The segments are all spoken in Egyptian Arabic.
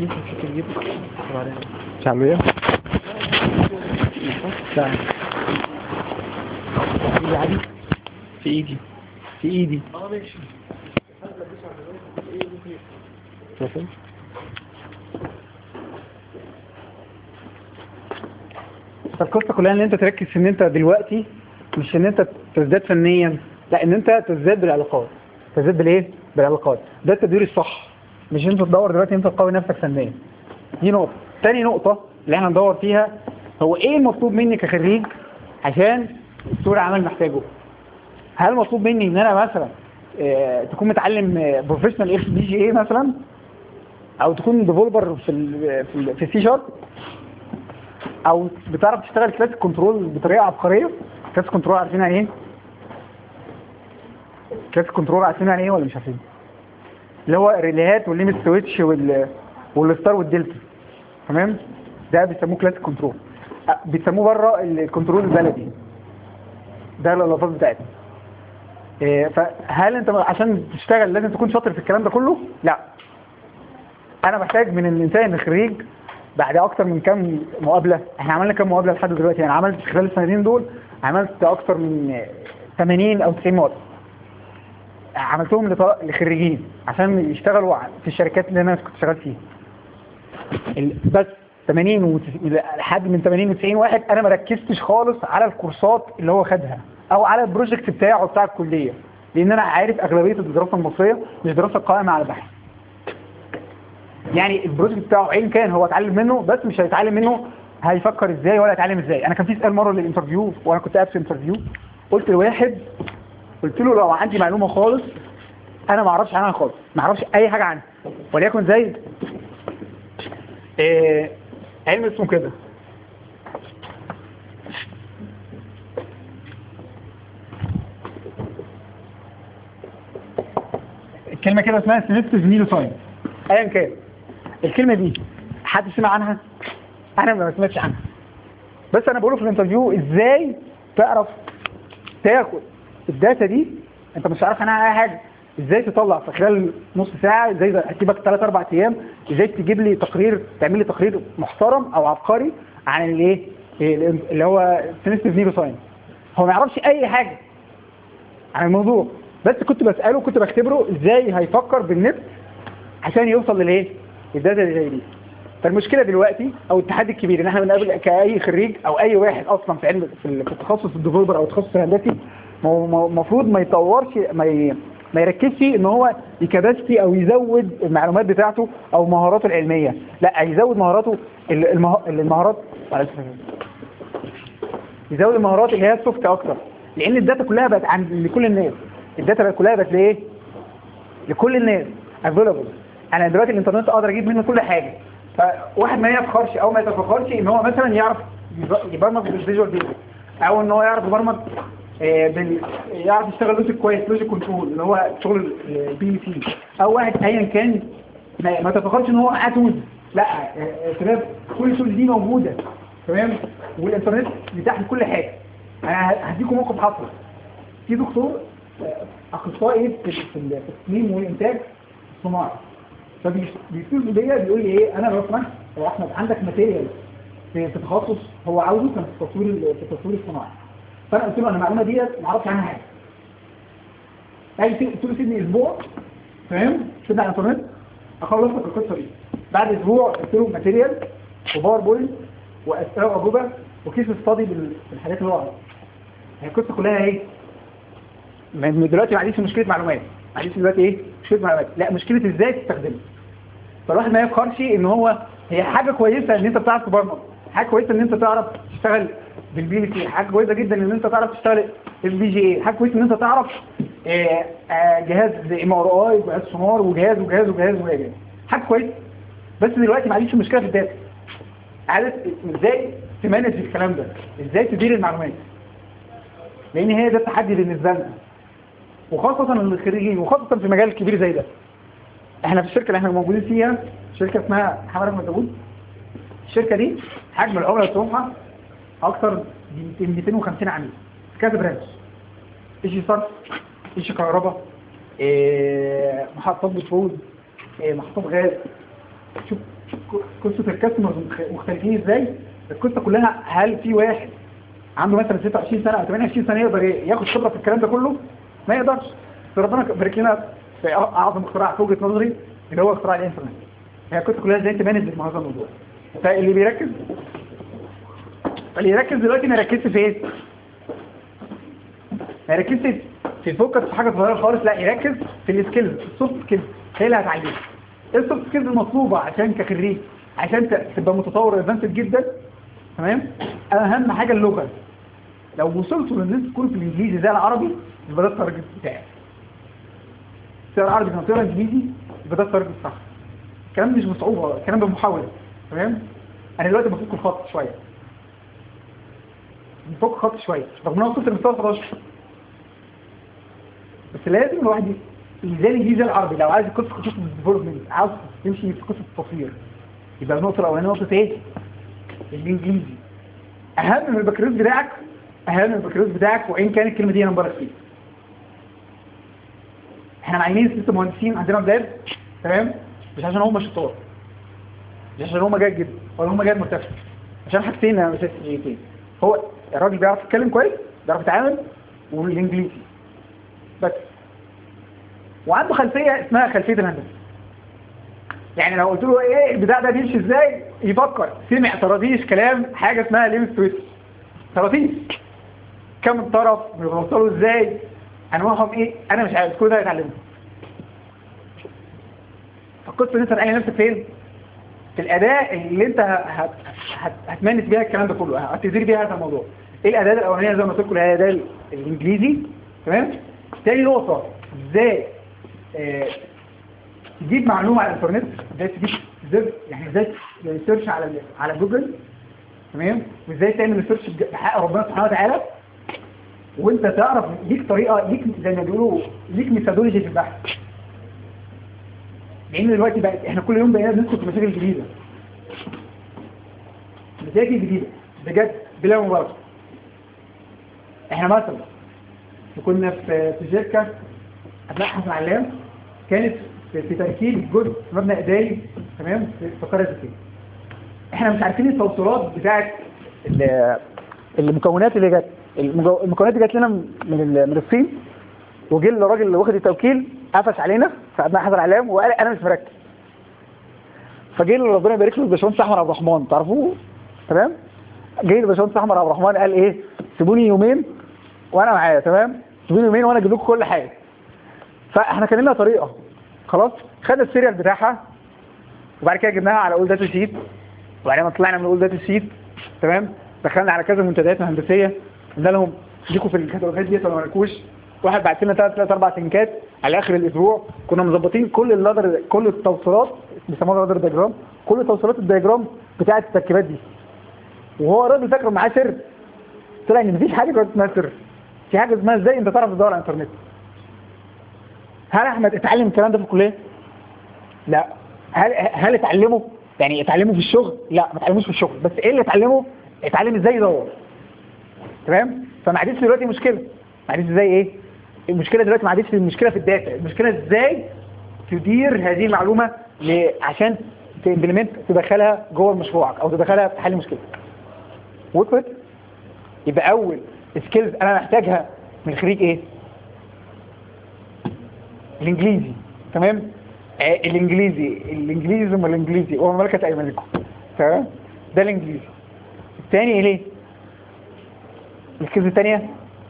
شعبية تعال في عادي في ايدي في ايدي شوفوا فالقصة كلها ان انت تركز في ان انت دلوقتي مش ان انت تزداد فنيا لا ان انت تزداد بالعلاقات تزداد بالايه بالعلاقات ده التدوير الصح مش انت تدور دلوقتي انت تقوي نفسك فنيا دي نقطة تاني نقطة اللي احنا ندور فيها هو ايه المطلوب مني كخريج عشان سوق العمل محتاجه هل مطلوب مني ان انا مثلا اه تكون متعلم بروفيشنال اف بي جي اي مثلا او تكون ديفلوبر في ال في, ال في السي شارب او بتعرف تشتغل كلاسيك كنترول بطريقه عبقريه كلاسيك كنترول عارفين يعني ايه كلاسيك كنترول عارفين يعني ايه ولا مش عارفين اللي هو الريليهات والليمت سويتش وال والستار والدلتا تمام ده بيسموه كلاسيك كنترول أه، بيسموه بره الكنترول البلدي ده الالفاظ بتاعتنا إيه، فهل انت عشان تشتغل لازم تكون شاطر في الكلام ده كله لا انا محتاج من الانسان الخريج بعد اكتر من كام مقابله احنا عملنا كام مقابله لحد دلوقتي انا عملت خلال السنتين دول عملت اكتر من 80 او 90 مقابله عملتهم لط- لخريجين عشان يشتغلوا في الشركات اللي انا كنت شغال فيها ال- بس 80 و لحد من 80 و90 واحد انا ما ركزتش خالص على الكورسات اللي هو خدها او على البروجكت بتاعه بتاع الكليه لان انا عارف اغلبيه الدراسه المصريه مش دراسه قائمه على بحث يعني البروجكت بتاعه ايا كان هو اتعلم منه بس مش هيتعلم منه هيفكر ازاي ولا هيتعلم ازاي انا كان في سؤال مره للانترفيو وانا كنت قاعد في انترفيو قلت لواحد قلت له لو عندي معلومه خالص انا ما اعرفش عنها خالص ما اعرفش اي حاجه عنها وليكن زي آه علم اسمه كده الكلمه كده اسمها سيلكتيف نيرو ساينس ايا كان الكلمه دي حد سمع عنها انا ما سمعتش عنها بس انا بقوله في الانترفيو ازاي تعرف تاخد الداتا دي انت مش عارف عنها اي حاجه ازاي تطلع في خلال نص ساعه ازاي هسيبك 3 4 ايام ازاي تجيب لي تقرير تعمل لي تقرير محترم او عبقري عن الايه اللي هو سينستيف نيرو ساينس هو ما يعرفش اي حاجه عن الموضوع بس كنت بساله كنت بختبره ازاي هيفكر بالنت عشان يوصل للايه الداتا اللي زي دي فالمشكله دلوقتي او التحدي الكبير ان احنا بنقابل كاي خريج او اي واحد اصلا في علم في ال- في التخصص الديفلوبر او التخصص الهندسي المفروض ما يطورش ما ي... ما يركزش ان هو يكبستي او يزود المعلومات بتاعته او مهاراته العلميه لا يزود مهاراته ال- المه... المهارات معلش. يزود المهارات اللي هي السوفت اكتر لان الداتا كلها بقت عند لكل الناس الداتا بقت كلها بقت لايه لكل الناس افيلبل انا دلوقتي الانترنت اقدر اجيب منه كل حاجه فواحد ما يفخرش او ما يتفخرش ان هو مثلا يعرف يب- يبرمج بالفيجوال بيزك او ان هو يعرف يبرمج آه، بال... يعرف يشتغل لوجيك كويس لوجيك كنترول اللي هو شغل البي سي او واحد ايا كان ما, ما تفخرش ان هو قاعد تولز لا آه، آه، شباب كل التولز دي موجوده تمام والانترنت متاح لكل حاجه انا هديكم موقف حصل في دكتور آه، اخصائي في في ال- في التصميم والانتاج الصناعي فبيتصل بيا بيقول لي ايه انا لو سمحت يا احمد عندك ماتيريال في في تخصص هو عاوزه كان في التصوير ال- في التصوير الصناعي فانا قلت له انا المعلومه ديت ما اعرفش عنها حاجه قال لي قلت له سيبني اسبوع فاهم سيبني على الانترنت اخلص لك القصه دي بعد اسبوع قلت له ماتيريال وباوربوينت واسئله واجوبه وكيس ستادي بالحاجات اللي هو عاوزها هي القصه كلها ايه؟ من دلوقتي ما عنديش مشكله معلومات ما عنديش دلوقتي ايه؟ مشكله معلومات لا مشكله ازاي تستخدمها فالواحد ما يفخرش ان هو هي حاجه كويسه ان انت بتعرف تبرمج حاجه كويسه ان انت تعرف تشتغل بالبي سي حاجه كويسه جدا ان انت تعرف تشتغل البي جي اي حاجه كويسه ان انت تعرف آه، آه، جهاز ام ار اي وجهاز سونار وجهاز وجهاز وجهاز وجهاز حاجه كويسه بس دلوقتي ما عنديش مشكله في الداتا عارف ازاي تمانج الكلام ده ازاي تدير المعلومات لان هي ده التحدي بالنسبه لنا وخاصه للخريجين وخاصه في مجال كبير زي ده احنا في الشركه اللي احنا موجودين فيها شركه اسمها محمد احمد داوود الشركه دي حجم العملاء بتوعها اكتر من 250 عميل في كذا برانش ايش صرف ايش كهرباء إيه محطات بترول إيه محطات غاز شوف شوف قصه الكاستمرز مختلفين ازاي القصه كلها هل في واحد عنده مثلا 26 سنه او 28 سنه يقدر ياخد خبره في الكلام ده كله ما يقدرش ربنا بارك لنا في اعظم اختراع في وجهه نظري اللي هو اختراع الانترنت هي القصه كلها ازاي تمانج مع هذا الموضوع فاللي بيركز اللي يركز دلوقتي ما يركزش في ايه ما يركزش في الفوكس في حاجه صغيره خالص لا يركز في السكيلز السوفت سكيلز هي اللي هتعلمه ايه السوفت سكيلز المطلوبه عشان كخريج عشان ت- تبقى متطور ادفانسد جدا تمام اهم حاجه اللغه لو وصلتوا لان انتوا تكونوا في الانجليزي زي العربي يبقى ده التارجت بتاعك سواء العربي كان طيران انجليزي يبقى ده التارجت الصح الكلام مش بصعوبه الكلام بمحاوله تمام انا دلوقتي بفك الخط شويه بفك الخط شويه رغم ان انا وصلت لمستوى 11 بس لازم الواحد يزال الانجليزي العربي لو عايز قصه قصه الديفلوبمنت عاوز يمشي في قصه التصوير يبقى النقطه الاولانيه نقطه ايه؟ الانجليزي اهم من البكالوريوس بتاعك اهم من البكالوريوس بتاعك وان كان الكلمه دي انا مبارك فيها احنا معينين ست مهندسين عندنا بلاد تمام مش عشان هم شطار مش عشان هم جيد جدا ولا هم جيد مرتفع عشان حاجتين اساسيتين هو الراجل بيعرف يتكلم كويس بيعرف يتعامل والانجليزي بس وعنده خلفيه اسمها خلفيه الهندسه يعني لو قلت له ايه البتاع ده بيمشي ازاي يفكر سمع طرابيش كلام حاجه اسمها ليمت تويست طرابيش كم طرف بيوصلوا ازاي انواعهم ايه انا مش عارف كل ده يتعلمه فالقصه ان انت تلاقي نفسك فين في الاداء اللي انت هت... هت... هتمانج بيها الكلام ده كله هتدير بيها هذا الموضوع ايه الاداه الاولانيه زي ما قلت لكم اللي هي الاداه الانجليزي تمام تاني نقطه ازاي آه، تجيب معلومه على الانترنت ازاي تجيب ازاي يعني ازاي سيرش على ال- على جوجل تمام وازاي تعمل سيرش بحق ربنا سبحانه وتعالى وانت تعرف ليك طريقه ليك زي ما بيقولوا ليك ميثودولوجي في البحث لان دلوقتي بقى احنا كل يوم بقينا بندخل في مشاكل جديده مشاكل جديده بجد بلا مبالغه احنا مثلا كنا في في شركه ابناء حسن علام كانت في, في تركيب جزء في مبنى اداري تمام في في قريه زكيه احنا مش عارفين التوصيلات بتاعت ال- المكونات اللي جت المجو- المكونات اللي جت لنا من ال- من الصين وجه الراجل اللي واخد التوكيل قفش علينا في ابناء حسن علام وقال انا مش مركز فجه اللي ربنا يبارك له الباشمهندس احمد عبد الرحمن تعرفوه تمام جه الباشمهندس احمد عبد الرحمن قال ايه سيبوني يومين وانا معايا تمام سيبوني يومين وانا اجيب لكم كل حاجه فاحنا كان لنا طريقه خلاص خدنا السيريال بتاعها وبعد كده جبناها على اول داتا شيت وبعدين ما طلعنا من اول داتا شيت تمام دخلنا على كذا منتديات هندسيه قلنا لهم ليكوا في الكتالوجات ديت ولا مالكوش واحد بعت لنا ثلاث ثلاث اربع سنكات على اخر الاسبوع كنا مظبطين كل اللادر كل التوصيلات بيسموها لادر دايجرام كل توصيلات الدايجرام بتاعه التركيبات دي وهو الراجل فاكر معاه سر طلع ان مفيش حاجه جوه اسمها سر في حاجه اسمها ازاي انت تعرف تدور على الانترنت هل احمد اتعلم الكلام ده في الكليه لا هل هل اتعلمه يعني اتعلمه في الشغل لا ما اتعلموش في الشغل بس ايه اللي اتعلمه اتعلم ازاي يدور تمام فما عادتش دلوقتي مشكله ما عادتش ازاي ايه المشكله دلوقتي ما عادتش المشكله في الداتا المشكله ازاي تدير هذه المعلومه ل... عشان تمبلمنت تدخلها جوه مشروعك او تدخلها في حل مشكلتك وصلت يبقى اول سكيلز انا محتاجها من الخريج ايه الانجليزي تمام آه الانجليزي الانجليزي ثم الانجليزي هو ملكة ايمانكم تمام ده الانجليزي الثاني ايه ليه السكيلز الثانيه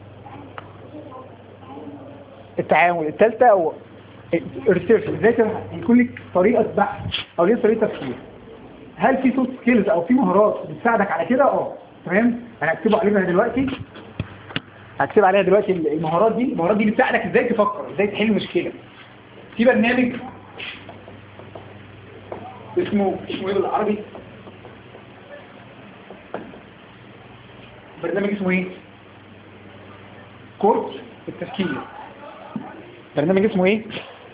التعامل الثالثه او الريسيرش ازاي تبقى- يكون لك طريقه بحث او ليه طريقه تفكير هل في سوفت سكيلز او في مهارات بتساعدك على كده اه تمام انا هكتبه عليها دلوقتي هكتب عليها دلوقتي المهارات دي المهارات دي بتساعدك ازاي تفكر ازاي تحل مشكله في برنامج اسمه اسمه ايه بالعربي برنامج اسمه ايه كورس التفكير برنامج اسمه ايه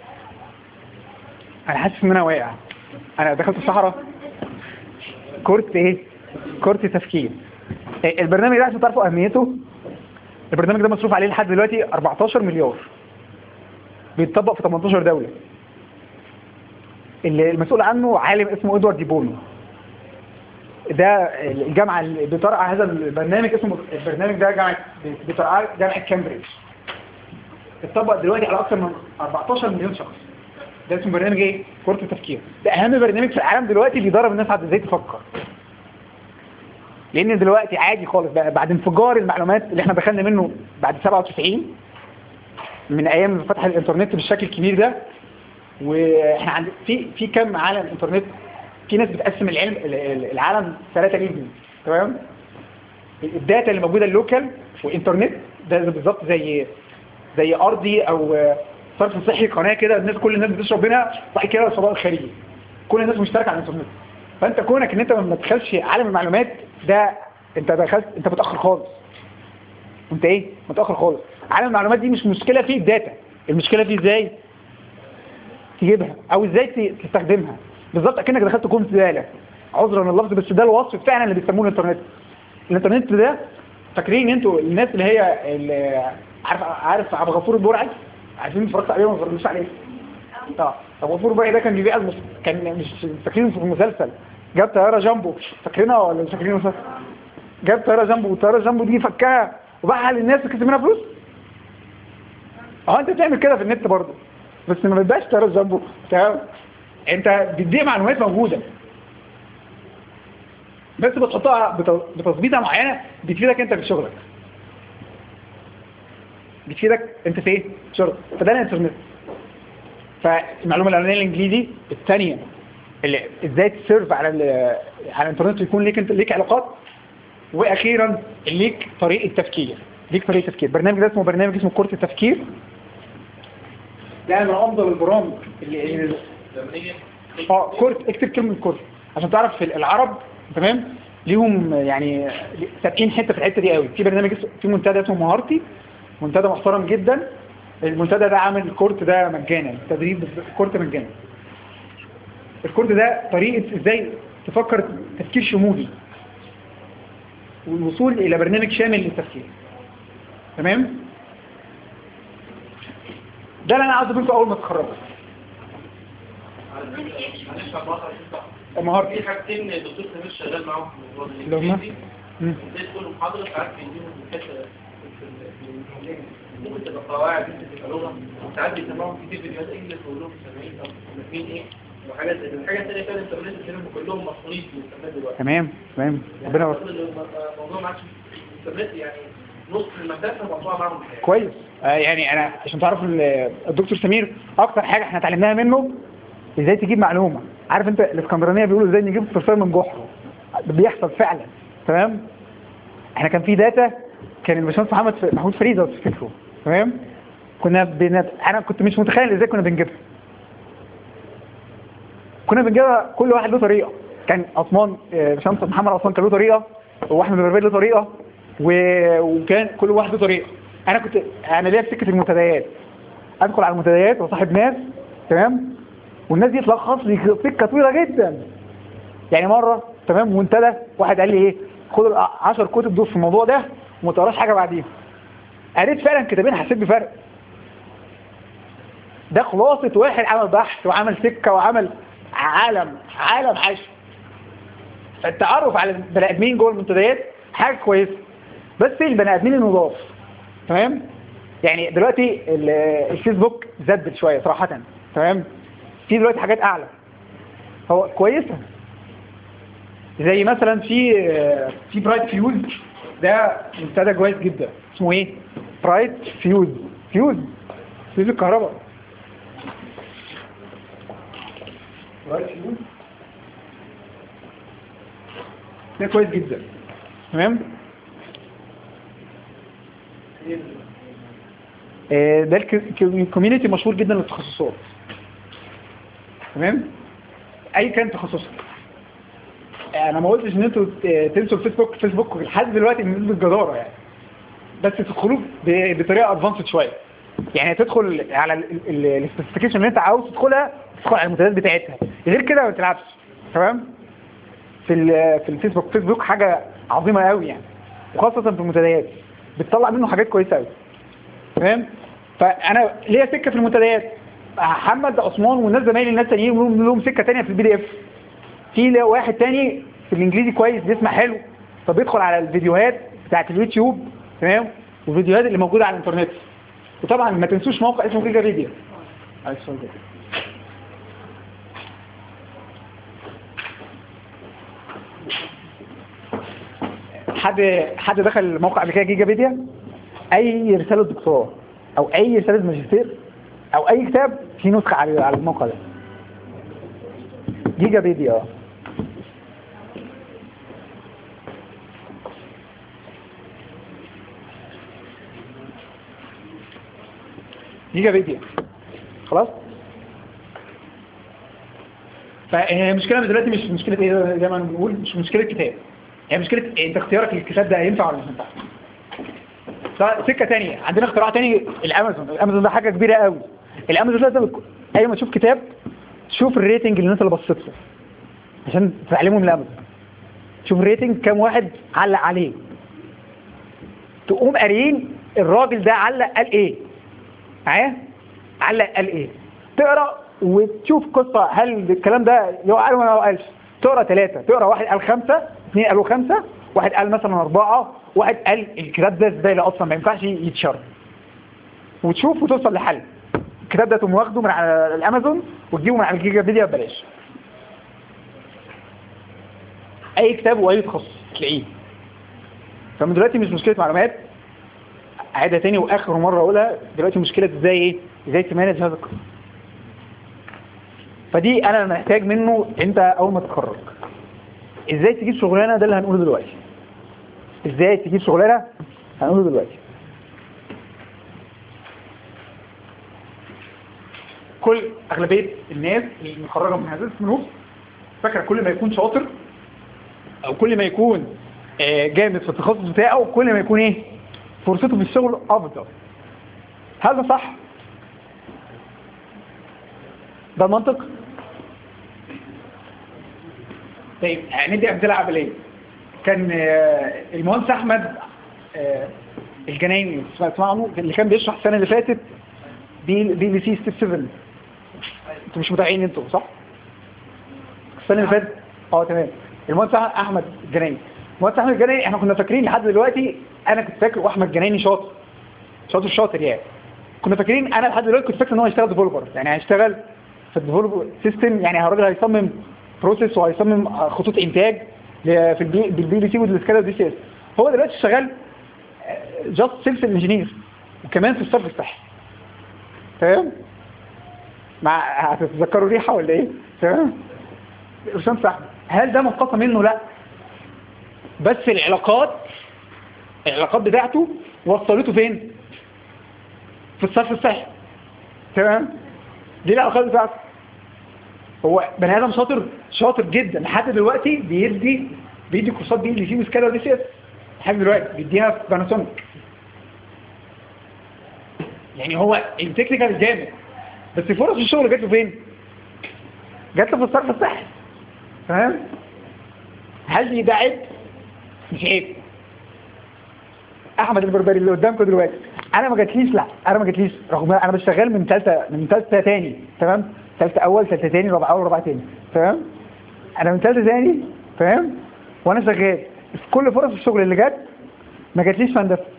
انا حاسس ان انا واقع انا دخلت الصحراء كورس ايه كورس تفكير إيه، البرنامج ده عشان تعرفوا اهميته البرنامج ده مصروف عليه لحد دلوقتي 14 مليار بيتطبق في 18 دولة اللي المسؤول عنه عالم اسمه ادوارد دي بونو ده الجامعه اللي بترعى هذا البرنامج اسمه البرنامج ده جامعه بترعى جامعه كامبريدج اتطبق دلوقتي على اكثر من 14 مليون شخص ده اسمه برنامج ايه كره التفكير ده اهم برنامج في العالم دلوقتي بيدرب الناس على ازاي تفكر لان دلوقتي عادي خالص بقى بعد انفجار المعلومات اللي احنا دخلنا منه بعد 97 من ايام فتح الانترنت بالشكل الكبير ده واحنا عند في في كم عالم انترنت في ناس بتقسم العلم العالم ثلاثه ريجن تمام الداتا اللي موجوده اللوكال والانترنت ده بالظبط زي زي ارضي او صرف صحي قناه كده الناس كل الناس بتشرب منها صح كده الفضاء الخارجي كل الناس مشتركه على الانترنت فانت كونك ان انت ما تدخلش عالم المعلومات ده انت دخلت انت متاخر خالص انت ايه متاخر خالص عالم المعلومات دي مش مشكله فيه الداتا المشكله فيه ازاي تجيبها او ازاي تستخدمها بالظبط اكنك دخلت كوم زباله عذرا اللفظ بس ده الوصف فعلا اللي بيسموه الانترنت الانترنت ده فاكرين انتوا الناس اللي هي اللي عارف عارف عبد الغفور البرعي عارفين اتفرجت عليه ولا ما اتفرجتش عليه اه ابو غفور البرعي ده كان بيبيع المس... كان مش فاكرين في المسلسل جاب طياره جامبو فاكرينها ولا مش فاكرين المسلسل جاب طياره جامبو والطياره جامبو دي فكها وباعها للناس وكسب منها فلوس اه انت بتعمل كده في النت برضه بس ما بتبقاش طياره جامبو تمام انت بتدي معلومات موجوده بس بتحطها بتظبيطه معينه بتفيدك انت في شغلك بتفيدك انت في ايه شغل فده الانترنت فالمعلومه الاولانيه الانجليزي الثانيه اللي ازاي تسيرف على على الانترنت ويكون ليك انت ليك علاقات واخيرا ليك طريقه تفكير ليك طريقه تفكير برنامج ده اسمه برنامج اسمه كره التفكير ده من افضل البرامج اللي اه كره اكتب كلمه كره عشان تعرف في العرب تمام ليهم يعني سابقين حته في الحته دي قوي في برنامج في منتدى اسمه مهارتي منتدى محترم جدا المنتدى ده عامل الكورت ده مجانا تدريب الكورت مجانا الكورت ده طريقه ازاي تفكر تفكير شمولي والوصول الى برنامج شامل للتفكير تمام ده اللي انا عاوز منكم اول ما تتخرجوا مهارتي في حاجتين الدكتور سمير شغال معاهم في الموضوع ده. اللي هما؟ الإنجليزي، مم. ازاي تكون محاضرة ساعات بيديهم حتة ممكن تبقى قواعد ممكن تبقى لغة ساعات بيسمعهم كتير فيديوهات انجلش ويقول لهم سامعين او فاهمين ايه وحاجات زي كده الحاجة الثانية فعلا الانترنت الكلام كلهم مصريين في الانترنت دلوقتي تمام تمام ربنا يوفقك أعتقد إن الموضوع ما عادش الانترنت يعني نص المدرسة موضوع معاهم الحياة كويس آه يعني انا عشان تعرف ال- الدكتور سمير اكتر حاجه احنا اتعلمناها منه ازاي تجيب معلومه عارف انت الاسكندرانيه بيقولوا ازاي نجيب صرصار من جحر ده بيحصل فعلا تمام احنا كان في داتا كان الباشمهندس محمد ف- محمود فريد لو تفتكروا تمام كنا بنت... انا كنت مش متخيل ازاي كنا بنجيبها كنا بنجيبها كل واحد له طريقه كان عثمان آه، باشمهندس محمد عثمان كان له طريقه واحمد بربير له طريقه و... وكان كل واحد له طريقه انا كنت انا ليا في سكه المنتديات ادخل على المنتديات واصاحب ناس تمام والناس دي تلخص لي سكه طويله جدا يعني مره تمام منتدى واحد قال لي ايه خد ال 10 كتب دول في الموضوع ده وما تقراش حاجه بعديهم قريت فعلا كتابين حسيت بفرق ده خلاصه واحد عمل بحث وعمل سكه وعمل عالم عالم عاش التعرف على البني ادمين جوه المنتديات حاجه كويسه بس البني ادمين النضاف تمام يعني دلوقتي ال- الفيسبوك زبد شويه صراحه تمام في دلوقتي حاجات اعلى هو كويسه زي مثلا في في برايت فيوز ده منتدى كويس جدا اسمه ايه برايت فيوز فيوز فيوز الكهرباء برايت فيوز ده كويس جدا تمام آه، ده الكوميونتي مشهور جدا للتخصصات تمام اي كان تخصصك انا ما قلتش ان انتوا ت- تنسوا الفيسبوك فيسبوك لحد دلوقتي من نسبه جداره يعني بس تدخلوه ب- بطريقه ادفانسد شويه يعني تدخل على السبيسيفيكيشن اللي انت عاوز تدخلها تدخل على المنتديات بتاعتها غير كده ما تلعبش تمام في ال- في الفيسبوك فيسبوك حاجه عظيمه قوي يعني وخاصه في المنتديات بتطلع منه حاجات كويسه قوي تمام فانا ليا سكه في المنتديات محمد عثمان والناس زمايلي الناس تانيين لهم لهم سكه تانيه في البي دي اف في لا- واحد تاني في الانجليزي كويس بيسمع حلو فبيدخل على الفيديوهات بتاعت اليوتيوب تمام والفيديوهات اللي موجوده على الانترنت وطبعا ما تنسوش موقع اسمه جيجا فيديو عايز سؤال كده. حد حد دخل موقع قبل كده جيجا فيديا اي رساله دكتوراه او اي رساله ماجستير او اي كتاب في نسخه على على الموقع ده جيجا فيديا اه جيجا فيديا خلاص فالمشكله دلوقتي مش مشكله ايه زي ما بنقول مش مشكله كتاب هي مشكله انت اختيارك للكتاب ده هينفع ولا مش هينفع ف- سكه تانية عندنا اختراع تاني الامازون الامازون ده حاجه كبيره قوي الامازون ده لازم اي ما تشوف كتاب تشوف الريتنج للناس اللي بصت له عشان تعلمهم الامازون شوف الريتنج كام واحد علق عليه تقوم قاريين الراجل ده علق قال ايه معايا علق قال ايه تقرا وتشوف قصه هل الكلام ده لو قال ولا ما قالش تقرا ثلاثه تقرا واحد قال خمسه اثنين قالوا خمسه واحد قال مثلا اربعه واحد قال الكتاب ده ازاي لا اصلا ما ينفعش يتشر وتشوف وتوصل لحل الكتاب ده تقوم واخده من على الامازون وتجيبه من على الجيجا فيديا ببلاش اي كتاب واي تخصص تلاقيه فمن دلوقتي مش مشكله معلومات اعيدها تاني واخر مره اقولها دلوقتي مشكله ازاي ايه ازاي تمانج هذا القسم فدي انا محتاج منه انت اول ما تتخرج ازاي تجيب شغلانه ده اللي هنقوله دلوقتي ازاي تجيب شغلانه هنقوله دلوقتي كل اغلبيه الناس اللي متخرجه من هذه الصنوف فاكره كل ما يكون شاطر او كل ما يكون آه، جامد في التخصص بتاعه كل ما يكون ايه فرصته في الشغل افضل هل ده صح ده المنطق طيب ندي امثله عمليه كان آه، المهندس احمد آه، الجنايني تسمع تسمع عنه اللي كان بيشرح السنه اللي فاتت بي بي بي سي ستيب 7 انتوا مش متابعين انتوا صح السنه اللي فاتت اه تمام المهندس احمد الجنايني المهندس احمد الجنايني احنا كنا فاكرين لحد دلوقتي انا كنت فاكر واحمد الجنايني شاطر شاطر شاطر يعني كنا فاكرين انا لحد دلوقتي كنت فاكر ان هو هيشتغل ديفلوبر يعني هيشتغل في الديفلوبر سيستم يعني الراجل هيصمم بروسيس وهيصمم خطوط انتاج ل- في البي بالبي بي سي والسكادا دي سي اس هو دلوقتي شغال جاست سيلز انجينير وكمان في الصرف الصحي تمام مع هتتذكروا ريحه ولا ايه تمام اسامه احمد هل ده منقطع منه لا بس العلاقات العلاقات بتاعته وصلته فين في الصرف الصحي تمام دي العلاقات بتاعته هو بني ادم شاطر شاطر جدا لحد دلوقتي بيدي بيدي كورسات بي ال سي وسكادا ودي سي اس لحد دلوقتي بيديها في باناسونيك يعني هو التكنيكال جامد بس فرص الشغل جات له فين؟ جات له في الصرف الصحي تمام؟ هل دي ده عيب؟ مش عيب احمد البربري اللي قدامكم دلوقتي انا ما جاتليش لا انا ما جاتليش رغم انا بشتغل من ثالثه من ثالثه تاني تمام ثالثه اول ثالثه تاني رابعه اول رابعه تاني تمام انا من ثالثه تاني فاهم وانا شغال في كل فرص الشغل اللي جت ما جاتليش في هندسه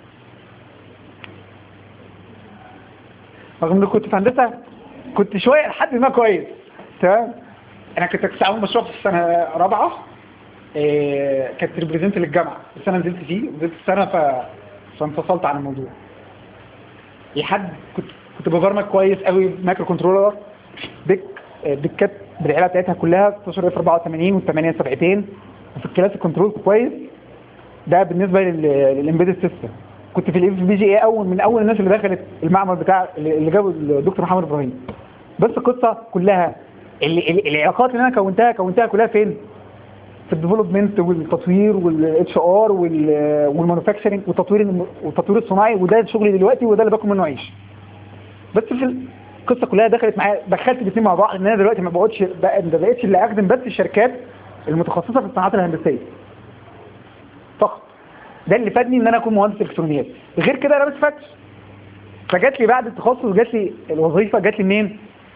رغم اني كنت في هندسه كنت شويه لحد ما كويس تمام انا كنت كنت عامل مشروع في السنه رابعه إيه كانت ريبريزنت للجامعه بس انا نزلت فيه نزلت السنه ف... فانفصلت عن الموضوع لحد كنت كنت ببرمج كويس قوي مايكرو كنترولر بيك بيكات بالعيله بتاعتها كلها 16 اف 84 والثمانيه سبعتين وفي الكلاس كنترول كويس ده بالنسبه للامبيدد سيستم كنت في الاف بي جي اي اول من اول الناس اللي دخلت المعمل بتاع اللي جابه الدكتور محمد ابراهيم بس القصه كلها اللي اللي- العلاقات اللي انا كونتها كونتها كلها فين؟ في الديفلوبمنت والتطوير والاتش ار والمانوفاكتشرنج والتطوير الم- والتطوير الصناعي وده شغلي دلوقتي وده اللي باكل منه عيش بس في القصه كلها دخلت معايا دخلت الاثنين مع بعض ان انا دلوقتي ما بقعدش بقى- ما بقتش اللي اخدم بس الشركات المتخصصه في الصناعات الهندسيه فقط ده اللي فادني ان انا اكون مهندس الكترونيات غير كده انا ما استفدتش فجات لي بعد التخصص جات لي الوظيفه جات لي منين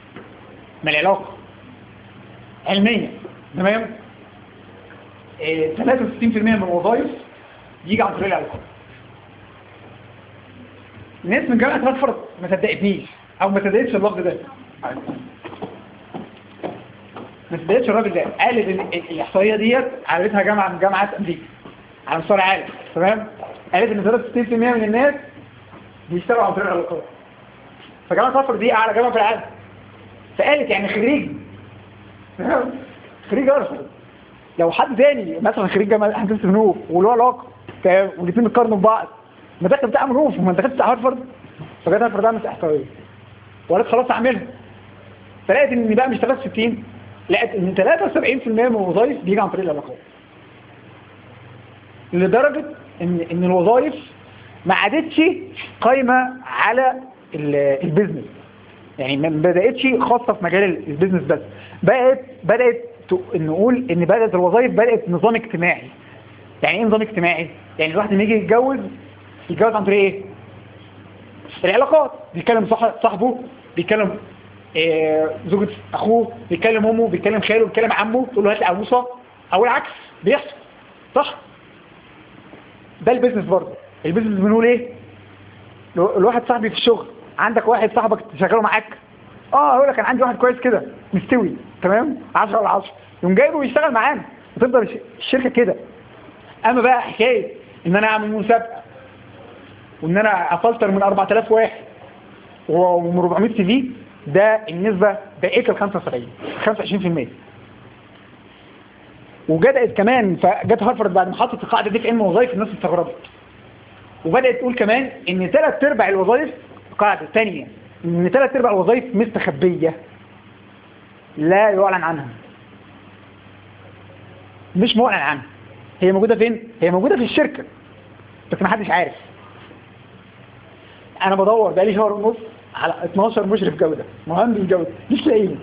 ما العلاقه علميا تمام إيه، 63% من الوظائف يجي عن طريق العلاقات الناس من جامعه راتفورد ما صدقتنيش او ما صدقتش اللفظ ده ما صدقتش الراجل ده قال ان ال- الاحصائيه ديت عملتها جامعه من جامعات امريكا على مستوى العالم تمام قالت ان 63% من الناس بيشتغلوا عن طريق العلاقات فجامعه راتفورد دي اعلى جامعه في العالم فقالت يعني خريج تمام؟ خريج ارسنال لو حد تاني مثلا خريج جامعه هندسه منوف وله علاقه تمام والاثنين بيتقارنوا ببعض ما دخل بتاع منوف وما دخلش بتاع هارفرد فجت هارفرد عملت احصائيه وقالت خلاص اعملها فلقيت ان بقى مش 63 لقيت ان 73% من الوظائف بيجي عن طريق العلاقات لدرجه ان ان الوظائف ما عادتش قايمه على ال- البيزنس يعني ما بداتش خاصه في مجال ال- البيزنس بس بقت بدات ت- نقول ان بدات الوظائف بدات نظام اجتماعي يعني ايه نظام اجتماعي يعني الواحد لما يجي يتجوز يتجوز عن طريق ايه العلاقات بيكلم صح- صاحبه بيكلم آه، زوجة اخوه بيكلم امه بيكلم خاله بيكلم عمه تقول له هات لي عروسه او العكس بيحصل صح ده البيزنس برضه البيزنس بنقول ايه لو- الواحد صاحبي في الشغل عندك واحد صاحبك تشغله معاك اه اقول لك انا عندي واحد كويس كده مستوي تمام 10 على 10 يقوم جايبه ويشتغل معانا وتفضل الش- الشركه كده اما بقى حكايه ان انا اعمل مسابقه وان انا افلتر من 4000 واحد ومن 400 سي في ده النسبه بقيت ال 75 25% وجدت كمان فجت هارفرد بعد ما حطت القاعده دي في علم الوظائف الناس استغربت وبدات تقول كمان ان ثلاث ارباع الوظائف قاعده ثانيه ان ثلاث ارباع الوظائف مستخبيه لا يعلن عنها مش معلن عنها هي موجوده فين هي موجوده في الشركه بس ما حدش عارف انا بدور بقالي شهر ونص على 12 مشرف جوده مهندس جوده مش لاقيهم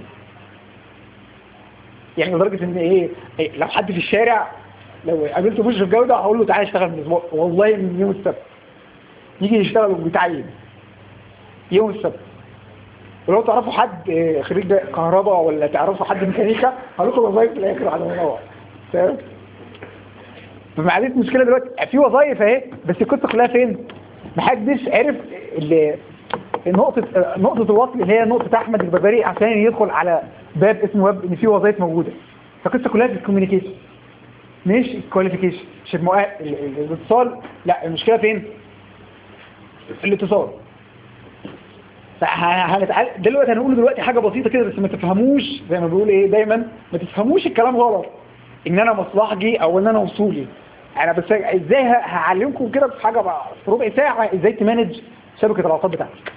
يعني لدرجه ان ايه إيه، لو حد في الشارع لو قابلت مشرف جوده هقول له تعالى اشتغل من اسبوع والله من يوم السبت يجي يشتغل وبيتعين يوم السبت ولو تعرفوا حد آه، خريج ده كهرباء ولا تعرفوا حد ميكانيكا هقول لكم الوظايف في الاخر على ما نروح تمام فما عادت مشكله دلوقتي في وظايف اهي بس القصه كلها فين؟ محدش عرف ال- نقطة نقطة الوصل اللي هي نقطة أحمد البربري عشان يدخل على باب اسمه باب إن في وظائف موجودة فالقصة كلها في الكوميونيكيشن مش الكواليفيكيشن مش المؤ... ال- ال- الاتصال لا المشكلة فين؟ في الاتصال فهنتعال... دلوقتي هنقول دلوقتي حاجة بسيطة كده بس ما تفهموش زي ما بيقول ايه دايما ما تفهموش الكلام غلط ان انا مصلحجي او ان انا وصولي انا بس ازاي ه- هعلمكم كده في حاجة بقى في ربع ساعة ازاي تمانج شبكة العلاقات بتاعتك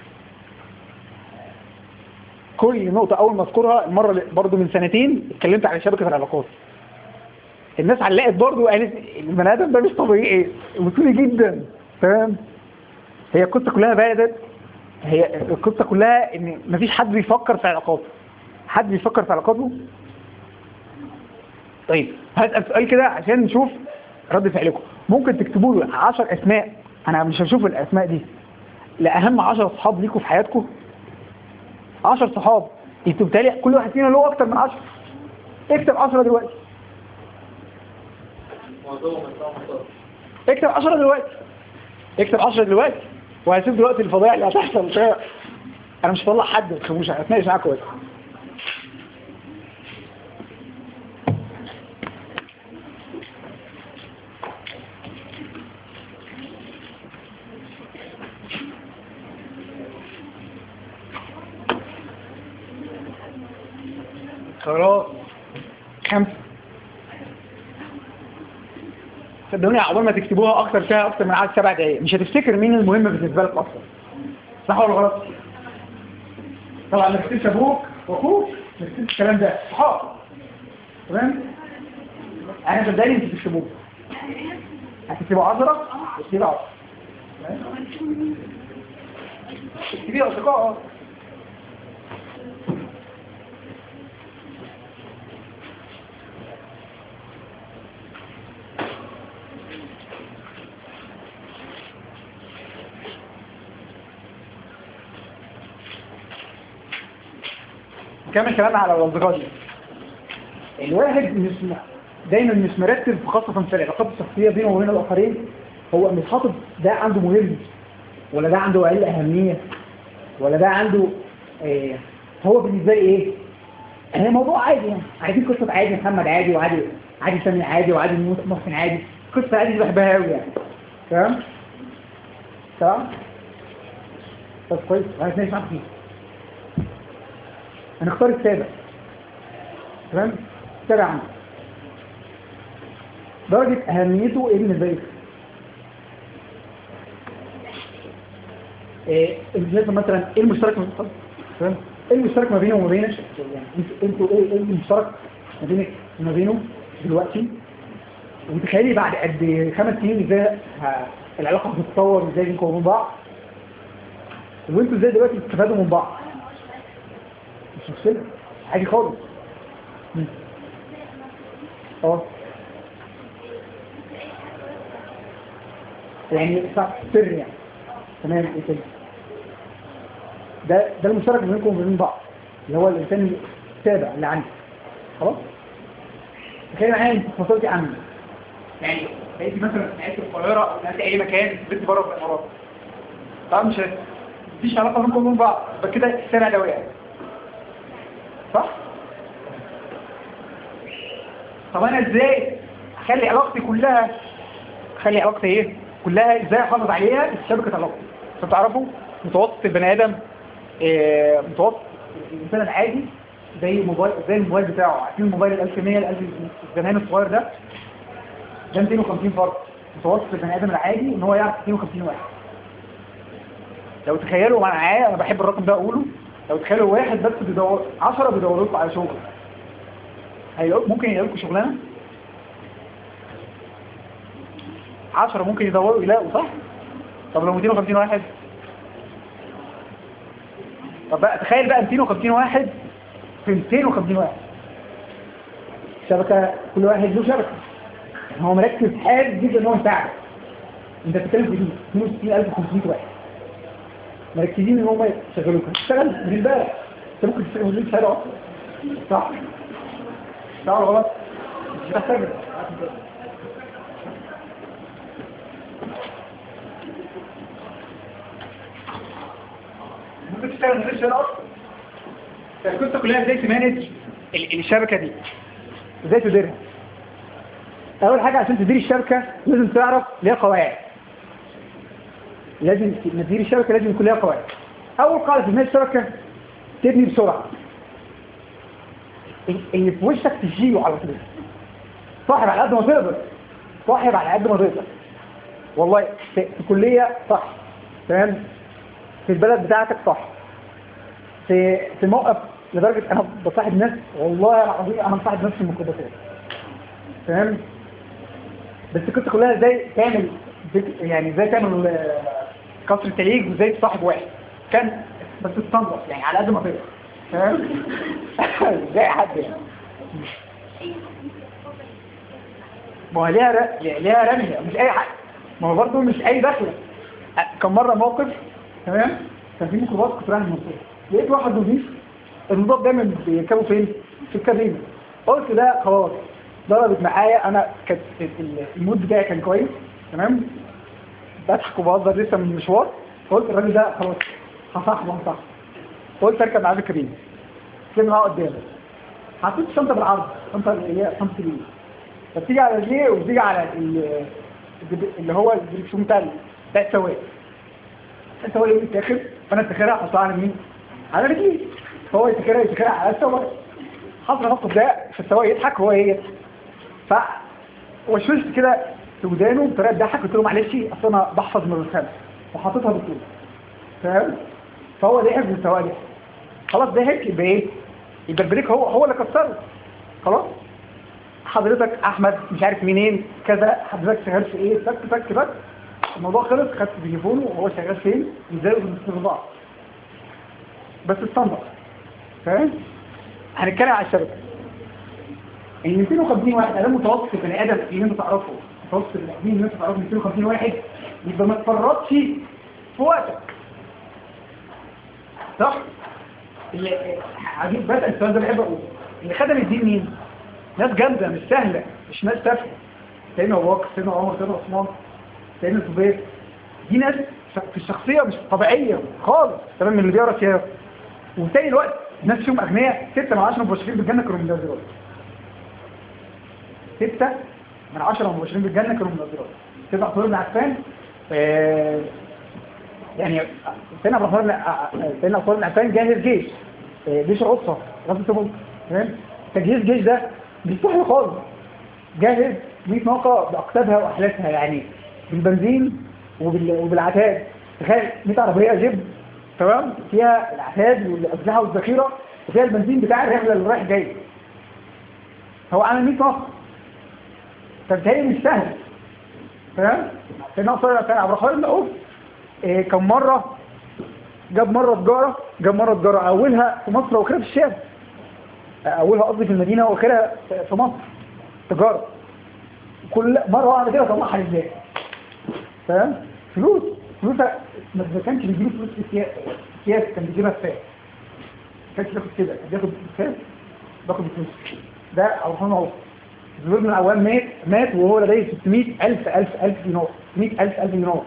كل نقطة أول ما أذكرها المرة اللي برضو من سنتين اتكلمت عن شبكة العلاقات الناس علقت برضو وقالت البني آدم ده مش طبيعي وصولي جدا تمام هي القصة كلها بدأت هي القصة كلها إن مفيش حد بيفكر في علاقاته حد بيفكر في علاقاته طيب هسأل سؤال كده عشان نشوف رد فعلكم ممكن تكتبوا لي 10 أسماء أنا مش هشوف الأسماء دي لأهم 10 أصحاب ليكوا في حياتكم 10 صحاب انتوا بالتالي كل واحد فينا له اكتر من 10 اكتب 10 دلوقتي موضوع مشروع مطار اكتب 10 دلوقتي اكتب 10 دلوقتي وهسيب دلوقتي الفضايح اللي هتحصل فيها انا مش هطلع حد ما تخافوش انا هتناقش معاكم بس خلاص خمسة صدقوني عقبال ما تكتبوها اكتر فيها اكتر من عدد سبع دقايق مش هتفتكر مين المهم بالنسبه لك اصلا صح ولا غلط؟ طبعا ما تكتبش ابوك واخوك ما تكتبش الكلام ده صحاب تمام؟ انا صدقني انتوا تكتبوه هتكتبوا 10 وتكتبوا 10 اكتبي اصدقاء اه كمل كلامنا على الاصدقاء دي الواحد مش م- دايما مش مركز خاصة في العلاقات الشخصية بينه وبين الآخرين هو مش حاطط ده عنده مهم ولا ده عنده أقل أهمية ولا ده عنده آه هو بالنسبة لي إيه؟ هي موضوع عادي يعني عايزين قصة عادي محمد عادي وعادي عادي سامي عادي وعادي موس- محسن عادي قصة عادي دي بحبها قوي يعني تمام؟ تمام؟ طب كويس عايز نعيش معاك فيه هنختار السابع تمام؟ السابع عندي درجة أهميته إيه بالنسبة لي؟ إيه بالنسبة مثلا إيه المشترك ما طب، تمام؟ إيه المشترك ما بينه وما بينك؟ يعني انتوا انتوا إيه إيه المشترك ما بينك وما بينه دلوقتي؟ وتخيلي بعد قد خمس سنين ازاي ه- العلاقة هتتطور ازاي بينكم وبين بعض وانتوا ازاي دلوقتي بتستفادوا من بعض مش مشكلة عادي خالص مم. اه يعني صح سر يعني تمام ايه كده ده ده المشترك بينكم وبين بعض اللي هو الانسان التابع اللي عندي خلاص تخيل معايا انت فصلتي عني يعني لقيتي مثلا قاعد في القاهره او قاعد في اي مكان بنت بره في الامارات طبعا مش مفيش علاقه بينكم وبين بعض يبقى كده السنه ده وقع صح؟ طب انا ازاي اخلي علاقتي كلها اخلي علاقتي ايه كلها ازاي احافظ عليها في شبكه علاقتي عشان تعرفوا متوسط البني ادم آه، متوسط الانسان العادي زي موبايل زي الموبايل بتاعه عارفين الموبايل ال 1100 ال 1000 الزمان الصغير ده ده 250 فرد متوسط البني ادم العادي ان هو يعرف 52 واحد لو تخيلوا معايا انا بحب الرقم ده اقوله لو تخيلوا واحد بس بيدور 10 بيدوروا لكم على شغل هيلاقوا- ممكن يلاقوا لكم شغلانه 10 ممكن يدوروا يلاقوا صح طب لو 250 واحد طب بقى تخيل بقى 250 واحد في 250 واحد شبكة كل واحد له شبكة يعني هو مركز حاد جدا ان هو يساعدك انت بتتكلم في دي 62500 واحد مركزين ان هم يشغلوك هتشتغل من امبارح انت ممكن تشتغل من شهر اصلا صح صح ولا غلط مش هتحتاج ممكن تشتغل من غير شهر اصلا فالقصه كلها ازاي تمانج ال- الشبكه دي ازاي تديرها اول حاجه عشان تدير الشبكه لازم تعرف ليها قواعد لازم تدير الشبكه لازم يكون ليها قواعد اول قاعده في بناء الشبكه تبني بسرعه اللي في وشك تشيله على طول صاحب على قد ما تقدر صاحب على قد ما تقدر والله في في كليه صح تمام في البلد بتاعتك صح في في موقف لدرجه انا بصاحب ناس والله العظيم انا مصاحب ناس في الميكروباصات تمام بس القصه كلها ازاي تعمل بيت- يعني ازاي تعمل آه، قصر تليج وازاي تصاحب واحد كان بس تستنضف يعني على قد ما تقدر تمام ازاي حد يعني ما هو ليها ر... ليها رمية مش اي حاجه ما هو برضه مش اي دخله أ- كان مره موقف تمام كان في ميكروباص كنت رايح المنصوره لقيت واحد نضيف النضاف دايما بيركبوا فين في الكابينه قلت ده خلاص ضربت معايا انا كانت ال- المود بتاعي كان كويس تمام بضحك وبهزر لسه من المشوار فقلت الراجل ده خلاص هصاحبه هصاحبه قلت اركب معاه في الكابينه كده معاه قدامي حطيت الشنطه بالعرض الشنطه اللي هي شنطه اليمين فتيجي على رجليه وتيجي على ال- الدب- اللي هو الدريكسيون بتاع ال- بتاع السواق السواق يقول يتاخر فانا اتاخرها احطها على مين؟ على رجليه فهو يتاخرها يتاخرها على السواق حصل موقف ده فالسواق يضحك وهو ايه ف وشوشت كده في ودانه بطريقه تضحك قلت له معلش اصل انا بحفظ من الرساله وحاططها بالطول فاهم فهو ضحك والسواق ضحك خلاص ضحك يبقى ايه يبقى البريك هو هو اللي كسره خلاص حضرتك احمد مش عارف منين كذا حضرتك شغال في ايه تك تك تك الموضوع خلص خدت تليفونه وهو شغال فين ازاي بنستخدم بعض بس استنضف فاهم هنتكلم على الشبكه ال 250 واحد ده متوسط البني ادم اللي انت تعرفه متوسط البني ادم اللي انت تعرفه 250 واحد يبقى ما تفرطش في وقتك صح اللي عجيب بس السؤال ده بحب اقوله اللي خدم الدين مين؟ ناس جامده مش سهله مش ناس تافهه سيدنا ابو بكر سيدنا عمر سيدنا عثمان سيدنا الزبير دي ناس في الشخصيه مش طبيعيه خالص تمام من اللي بيقرا سياسه وفي نفس الوقت ناس فيهم اغنياء 6 من 10 مبشرين بالجنه كانوا مليارديرات 6 من 10 مبشرين بالجنه كانوا مليارديرات سيدنا عثمان بن عفان آه، يعني سيدنا عبد الرحمن بن- سيدنا عثمان بن عفان جاهز جيش آه، جيش العصفة غزوة تبوك تمام تجهيز الجيش ده مش سهل خالص جاهز 100 ناقة بأقتابها وأحلاسها يعني بالبنزين وبال... وبالعتاد تخيل 100 عربية جيب تمام فيها العتاد والأسلحة والذخيرة وفيها البنزين بتاع الرحلة اللي رايح جاي هو عامل 100 ناقة فبالتالي مش سهل تمام سيدنا عثمان بن عفان عبد الرحمن بن عوف إيه، كان مرة جاب مرة تجارة جاب مرة تجارة أولها في مصر وآخرها في الشام أولها قصدي في المدينة وآخرها في- في مصر تجارة كل مرة واحدة كده طلعها للناس تمام فلوس فلوس ما ما كانش بيجيله فلوس في السياسة السياسة كان بيجيبها في فاس ما كانش بياخد كده كان بياخد فاس باخد فلوس ده عبد الرحمن عوف الزبير بن العوام مات مات وهو لديه 600 ألف ألف ألف دينار 600 ألف ألف دينار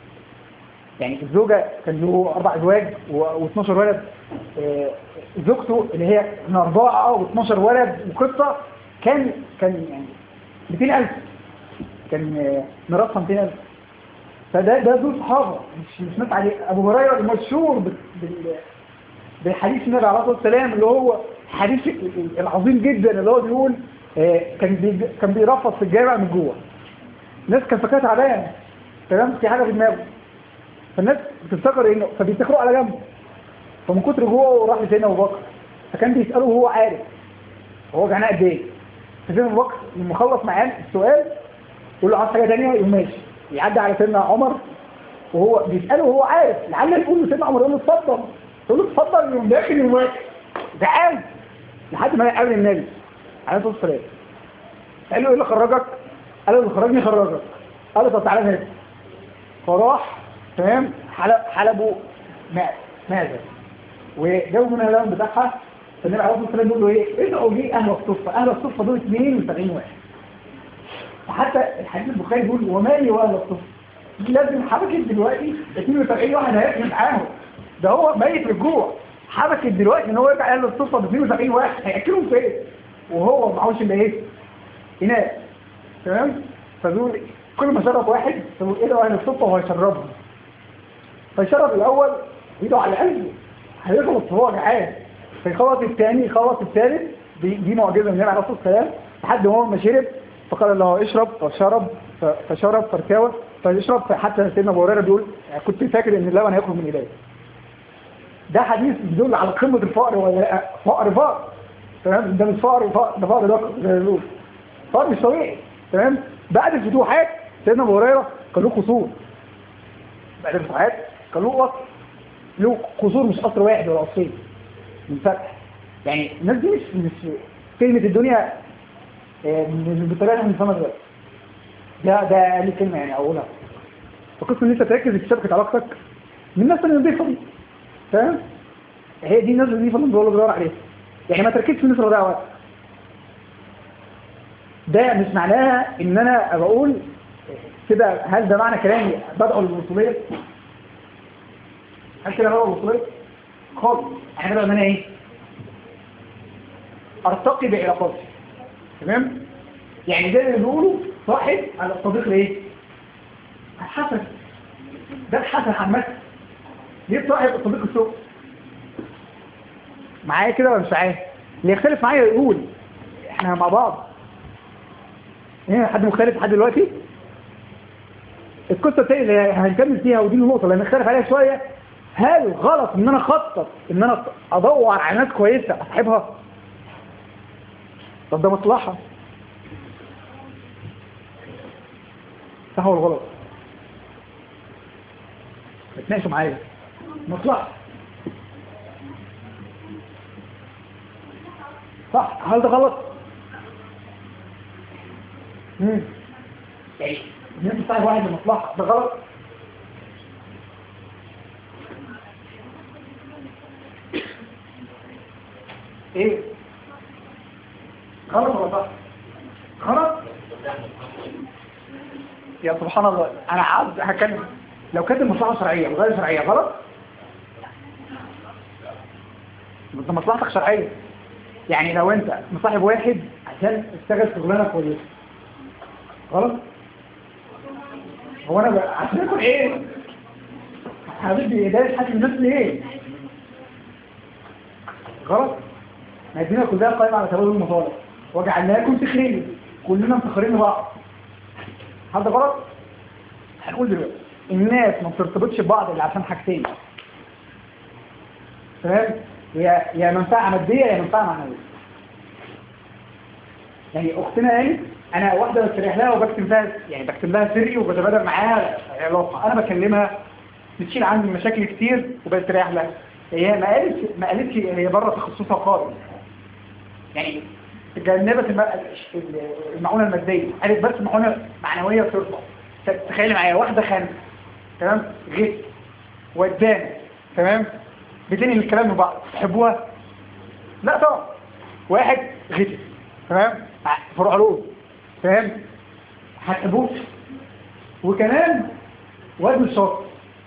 يعني الزوجة كان له أربع أزواج و12 ولد آه، زوجته اللي هي من أربعة و12 ولد وقصة كان كان يعني 200000 كان آه، مرتب 200000 فده ده دول صحابة مش مش ناس عليه أبو هريرة المشهور بال- بال- بحديث النبي عليه الصلاة والسلام اللي هو حديث العظيم جدا اللي هو بيقول آه، كان بي- كان بيرفض في الجامع من جوه الناس كان فاكرها تعبان تمام في حاجة في دماغه فالناس بتفتكر انه فبيفتكروا على جنب فمن كتر جوه راح لسيدنا ابو بكر فكان بيساله وهو عارف هو جعان قد ايه فسيدنا ابو بكر لما خلص معاه السؤال يقول له عايز حاجه ثانيه يقوم ماشي يعدي على سيدنا عمر وهو بيساله وهو عارف لعل يقول له سيدنا عمر يقول له اتفضل يقول له اتفضل يقوم داخل يقوم واقف جعان لحد ما يقابل النبي عليه الصلاه والسلام قال له ايه اللي خرجك؟ قال له اللي خرجني خرجك قال له طب تعالى هنا فراح تمام حلب حلبوا ماء ماذا وجابوا منها اللون بتاعها فالنبي عليه الصلاه والسلام بيقول له ايه ادعوا لي اهل الصفه اهل الصفه دول 72 واحد وحتى الحديث البخاري بيقول وما لي واهل الصفه دي لازم حبكت دلوقتي 72 واحد هياكل معاهم ده هو ميت من الجوع حبكت دلوقتي ان هو يرجع اهل الصفه ب 72 واحد هياكلهم فين وهو معهوش الا ايه اناء تمام فدول كل ما شرب واحد فبيقول ايه ده اهل الصفه وهيشربهم فيشرب الاول ايده على قلبه هيخلص وهو جعان فيخلص الثاني يخلص الثالث دي, دي معجزه من النبي عليه الصلاه والسلام لحد ما هو ما شرب فقال له اشرب فشرب ف- فشرب فارتوى فيشرب فحتى سيدنا ابو هريره بيقول يعني كنت فاكر ان اللبن هيخرج من ايديه ده حديث بيدل على قمه الفقر ولا لا فقر فقر تمام ده مش فقر فقر ده فقر ده زي ما بيقولوا. فقر مش طبيعي تمام بعد الفتوحات سيدنا ابو هريره كان له قصور بعد الفتوحات كان له قصر له قصور مش قصر واحد ولا قصرين من فتح يعني الناس دي مش مش كلمة الدنيا آه، مش بالطريقة اللي احنا بنفهمها دلوقتي ده ده ليه كلمة يعني أقولها فقصة إن أنت تركز في شبكة علاقتك من الناس اللي نضيفة دي فاهم؟ هي دي الناس اللي نضيفة اللي بيدور بدور عليها يعني ما تركزش في الناس اللي وقت ده مش معناها ان انا بقول كده هل ده معنى كلامي بدعو للوصوليه هل كده بدعو للوصوليه خالص احنا بدعو ان انا ايه ارتقي بعلاقاتي تمام يعني زي ما بيقولوا صاحب على الصديق لايه الحسن ده الحسن عامه ليه صاحب الصديق السوء معايا كده ولا مش معايا اللي يختلف معايا يقول احنا مع بعض ايه حد مختلف لحد دلوقتي القصه الثانيه اللي هنكمل فيها ودي النقطه اللي هنختلف عليها شويه هل غلط ان انا اخطط ان انا ادور على ناس كويسه اصاحبها طب ده مصلحه صح ولا غلط اتناقشوا معايا مصلحه صح هل ده غلط امم يعني ان انت صاحب واحد لمصلحه ده غلط ايه غلط ولا صح غلط يا سبحان الله انا عاوز هتكلم لو كانت المصلحه شرعيه وغير شرعيه غلط انت مصلحتك شرعيه يعني لو انت مصاحب واحد عشان اشتغل شغلانه كويسه غلط هو انا ب... عشان اكل ايه حبيبي ده حاكم الناس ليه غلط ما الدنيا كلها قائمه على تبادل المصالح وجعلناكم تخرين كلنا مفخرين لبعض هذا غلط هنقول دلوقتي الناس ما بترتبطش ببعض الا عشان حاجتين تمام يا يا منفعه ماديه يا منفعه معنويه يعني اختنا يعني انا واحده بستريح لها وبكتب لها يعني بكتب لها سري وبتبادل معاها علاقه انا بكلمها بتشيل عندي مشاكل كتير وبستريح لها هي ما قالتش ما قالتش هي بره تخصصها خالص يعني تجنبت الم- المعونه الماديه قالت بس معونه معنويه ترفع تخيل معايا واحده خانه تمام غير ودان تمام بتنقل الكلام لبعض تحبوها لا طبعا واحد غتت تمام فروع علوم تمام هتحبوش وكمان وزن الشاطر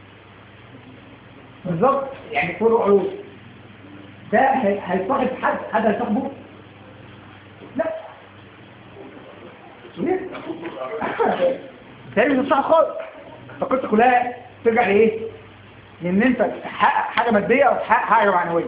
بالظبط يعني فروع علوم ده هي- هيصاحب حد حد هيصاحبه لا ليه؟ تاني مش صح خالص فكنت كلها ترجع لايه لان انت تحقق حاجه ماديه او تحقق حاجه معنويه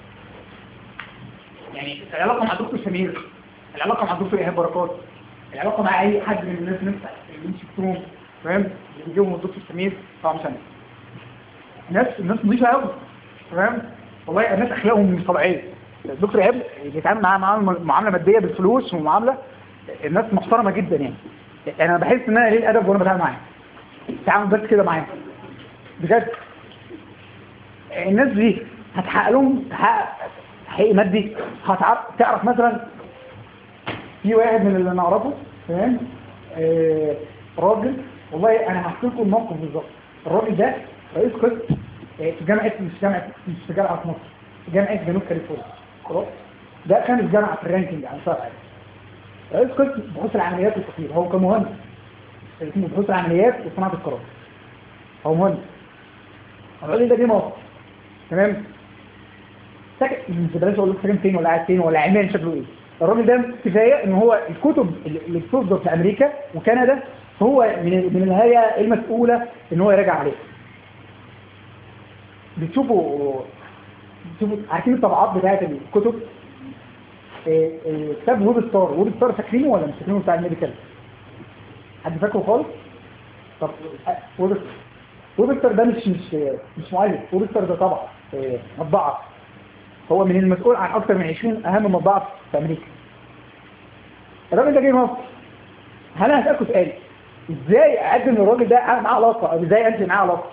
يعني العلاقه مع دكتور سمير العلاقه مع دكتور ايهاب بركات العلاقه مع اي حد من الناس اللي انت اللي انت شفتهم فاهم اللي بيجيبهم الدكتور سمير طبعا مش انا الناس الناس نظيفه قوي تمام والله الناس اخلاقهم مش طبيعيه الدكتور ايهاب بيتعامل معاه معامله معامله ماديه بالفلوس ومعامله الناس محترمه جدا يعني انا بحس ان انا ليه الادب وانا بتعامل معاه تعامل بس كده معاهم بجد الناس دي هتحقق لهم تحقق تحقيق مادي هتعرف تعرف مثلا في واحد من اللي نعرفه تمام آه راجل والله انا هحكي لكم الموقف بالظبط الراجل ده رئيس قسم آه، في جامعه مش جامعه مش في جامعه مصر في جامعه جنوب كاليفورنيا خلاص ده خامس جامعه في الرانكينج على مستوى العالم رئيس قسم بحوث العمليات والتطوير هو كمهندس اسمه بحوث العمليات وصناعه القرار هو مهندس الراجل ده جه مصر تمام ساكن مش بلاش اقول لك ساكن فين ولا قاعد فين ولا علميا شكله ايه الراجل ده كفايه ان هو الكتب اللي بتصدر في امريكا وكندا هو من من الهيئه المسؤوله ان هو يراجع عليها بتشوفوا بتشوفوا عارفين الطبعات بتاعت الكتب إيه، إيه، كتاب ويب ستار ويب ستار فاكرينه ولا مش فاكرينه بتاع الميديكال حد فاكره خالص طب أه، ويب ويب ستار ده مش مش مش مؤلف ويب ستار ده طبعا إيه، مطبعه هو من المسؤول عن اكثر من 20 اهم مطبعه في امريكا الراجل ده جه مصر هل انا هسالكوا سؤال ازاي اقدم للراجل ده اعمل معاه علاقه او ازاي انشئ معاه علاقه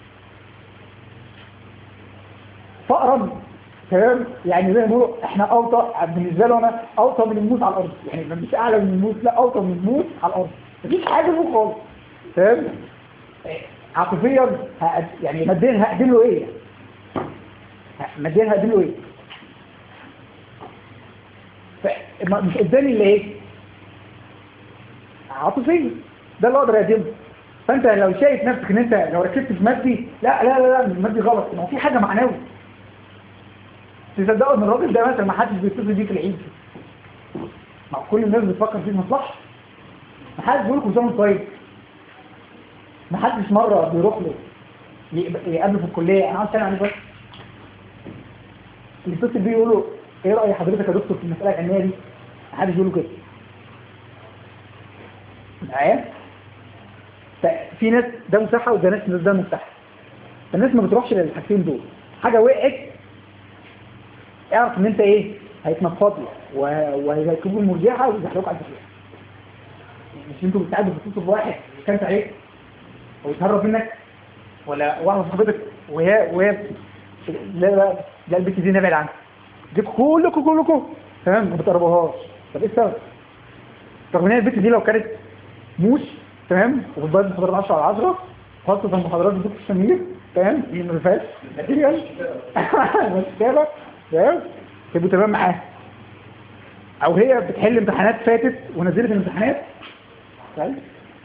فقرا تمام يعني زي ما بيقولوا احنا اوطى بالنسبه له انا اوطى من الموت على الارض يعني مش اعلى من الموت لا اوطى من الموت على الارض مفيش حاجه فوق خالص تمام عاطفيا هأد- يعني ماديا هقدم له ايه ه- ماديا هقدم له ايه ف- ما- مش قدامي الا ايه عاطفيا ده اللي اقدر اقدمه فانت لو شايف نفسك ان انت لو ركزت في مادي لا لا لا لا المادي غلط ما هو في حاجه معنوي تصدقوا ان الراجل ده مثلا ما حدش بيتصل بيه في العيد ما هو كل الناس بتفكر فيه مصلحه ما حدش بيقول لكم زمن طيب ما حدش مره بيروح له يق- يقابله في الكليه انا عاوز اسال عليه بس اللي يتصل بيه يقول له ايه راي حضرتك يا دكتور في المساله العلميه دي ما حدش بيقول له كده معايا ففي ناس ده مساحه وده ناس ده مساحه الناس ما بتروحش للحاجتين دول حاجه وقعت اعرف ان انت ايه هيتنفض لك و- وهيركبوا المرجحه ويزحلقوا على الجحيم مش انتوا بتساعدوا بتصل بواحد كانت عليك او يتهرب منك ولا واحده صاحبتك وهي وهي لا لا ده البت دي نبعد عنها جيب كلكم كلكم تمام ما بتقربوهاش طب ايه السبب؟ رغم ان هي البت دي لو كانت موش تمام وبتبقى محاضرات 10 على 10 خاصة محاضرات الدكتور سمير تمام اللي ما فيهاش ماتيريال مكتبة تمام تبقوا تمام معاها او هي بتحل امتحانات فاتت ونزلت الامتحانات طيب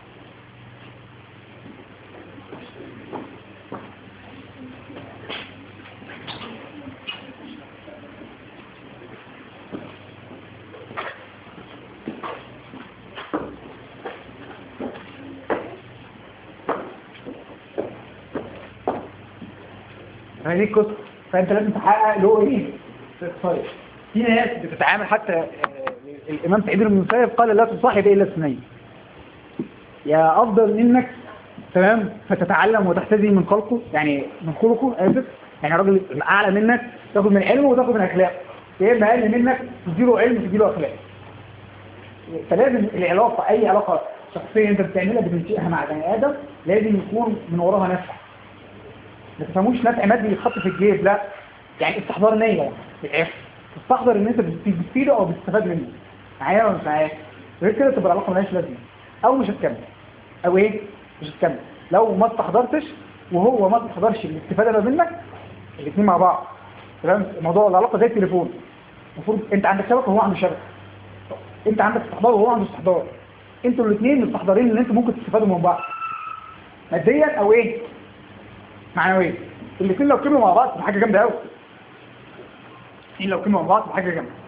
هذه القصه فانت لازم تحقق له ايه الاقتصاد في ناس بتتعامل حتى آه، الامام سعيد بن المسيب قال لا تصاحب الا اثنين يا افضل منك تمام فتتعلم وتحتذي من خلقه يعني من خلقه اسف يعني راجل اعلى منك تاخد من علمه وتاخد من اخلاقه يا اما اقل منك تديله علم تديله اخلاق فلازم العلاقه اي علاقه شخصيه انت بتعملها بتنشئها مع بني ادم لازم يكون من وراها نفع ما تفهموش نفع مادي يتحط في الجيب لا يعني استحضار نية يعني في الاخر تستحضر ان انت بت- بتفيده او بتستفاد منه معايا ولا مش معايا غير كده تبقى العلاقه ملهاش لازمه او مش هتكمل او ايه مش هتكمل لو ما استحضرتش وهو ما استحضرش الاستفاده ما منك الاثنين مع بعض تمام الموضوع العلاقه زي التليفون المفروض انت عندك شبكه وهو عنده شبكه انت عندك استحضار وهو عنده استحضار انتوا الاثنين مستحضرين ان انتوا ممكن تستفادوا من بعض ماديا او ايه معنويا الاثنين لو كملوا مع بعض تبقى حاجه جامده قوي الاثنين لو كملوا مع بعض تبقى حاجه جامده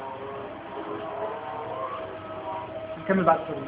نكمل بعد الشغل ده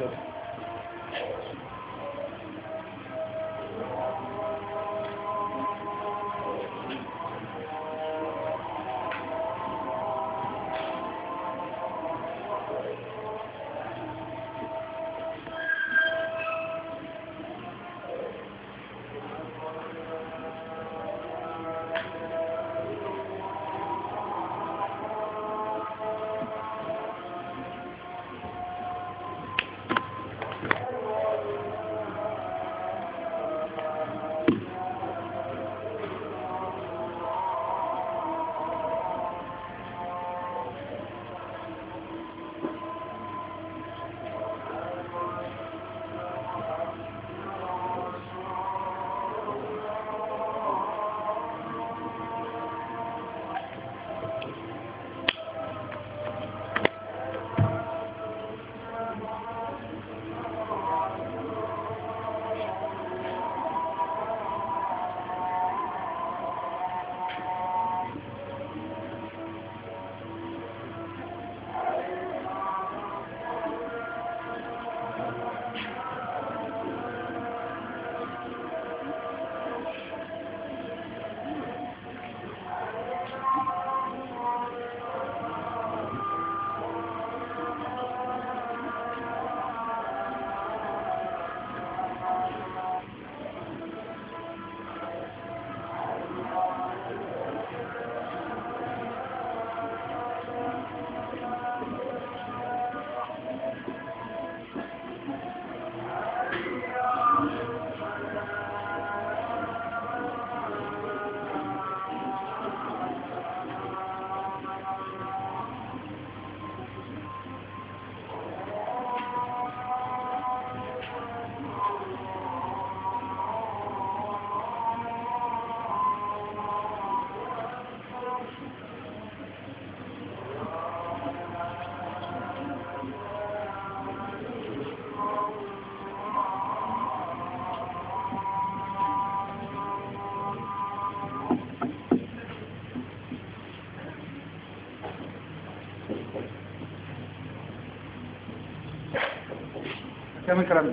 كمل كلامك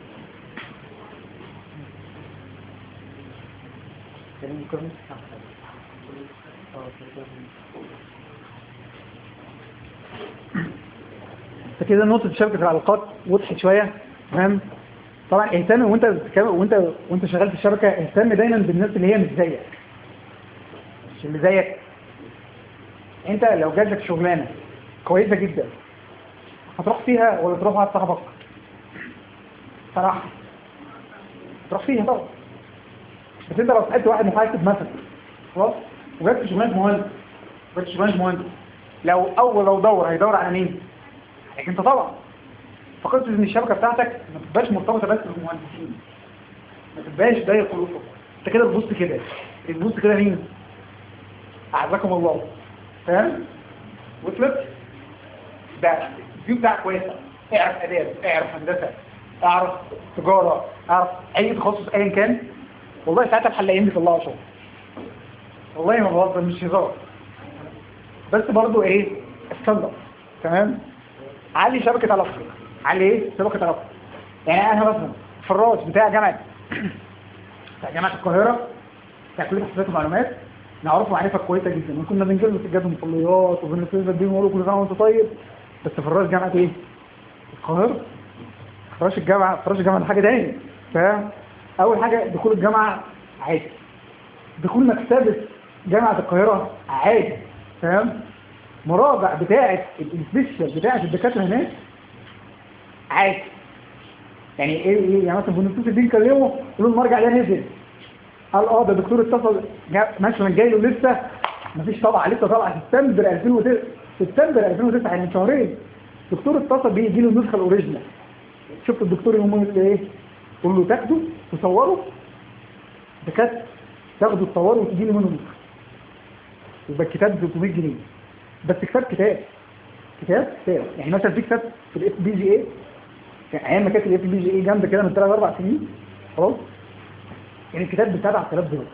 كلام كلام فكده نقطة شبكة العلاقات وضحت شوية تمام طبعا اهتم وانت بتتكلم- وانت وانت شغال في الشبكة اهتم دايما بالناس اللي هي مش زيك مش اللي زيك انت لو جات لك شغلانة كويسة جدا هتروح فيها ولا تروح مع صاحبك صراحة تروح فيها طبعا بس انت لو سألت واحد محاسب مثلا خلاص وجات في شغلانة مهندس وجات في شغلانة مهندس لو اول لو دور هيدور على مين؟ عليك انت طبعا فقلت ان الشبكة بتاعتك ما تبقاش مرتبطة بس بالمهندسين ما تبقاش ضيق الافق انت كده تبص كده تبص كده مين؟ اعزكم الله فاهم؟ وصلت ده الفيو بتاعك كويسه اعرف اداب اعرف هندسه اعرف تجاره اعرف اي تخصص ايا كان والله ساعتها الحلاقين بيطلعوا شغل والله ما بهزر مش هزار بس برضو ايه ستاند اب تمام علي شبكه علاقتك علي ايه شبكه علاقتك يعني انا مثلا فراش بتاع جامعه بتاع جامعه القاهره بتاع كليه حسابات ومعلومات نعرفه معرفه كويسه جدا وكنا بنجيب له سجاد المصليات وبنفرز الدين ونقول له كل سنه وانت طيب بس فراش جامعه ايه القاهره فراش الجامعه فراش الجامعه ده حاجه تانية فاهم اول حاجه دخول الجامعه عادي دخول مكتبه جامعه القاهره عادي فاهم مراجع بتاعه الانسبيشال بتاعه الدكاتره هناك عادي يعني ايه ايه يعني مثلا بنتصل بيه نكلمه يقول له المرجع ده نزل قال اه ده دكتور اتصل جا- مثلا جاي له لسه مفيش طبعه لسه طبعه سبتمبر 2009 سبتمبر 2009 يعني من شهرين دكتور اتصل بيه يجي له النسخه الاوريجينال شفت الدكتور يقوم يقول له ايه يقول له تاخده تصوره دكاتره تاخده تصوره وتجي له منه نسخه يبقى الكتاب ب 300 جنيه بس كتاب كتاب كتاب كتاب يعني مثلا في كتاب في الاف بي جي اي كان ايام ما كانت الاف بي جي اي جامده كده من 3 4 سنين خلاص يعني الكتاب ب 7000 دولار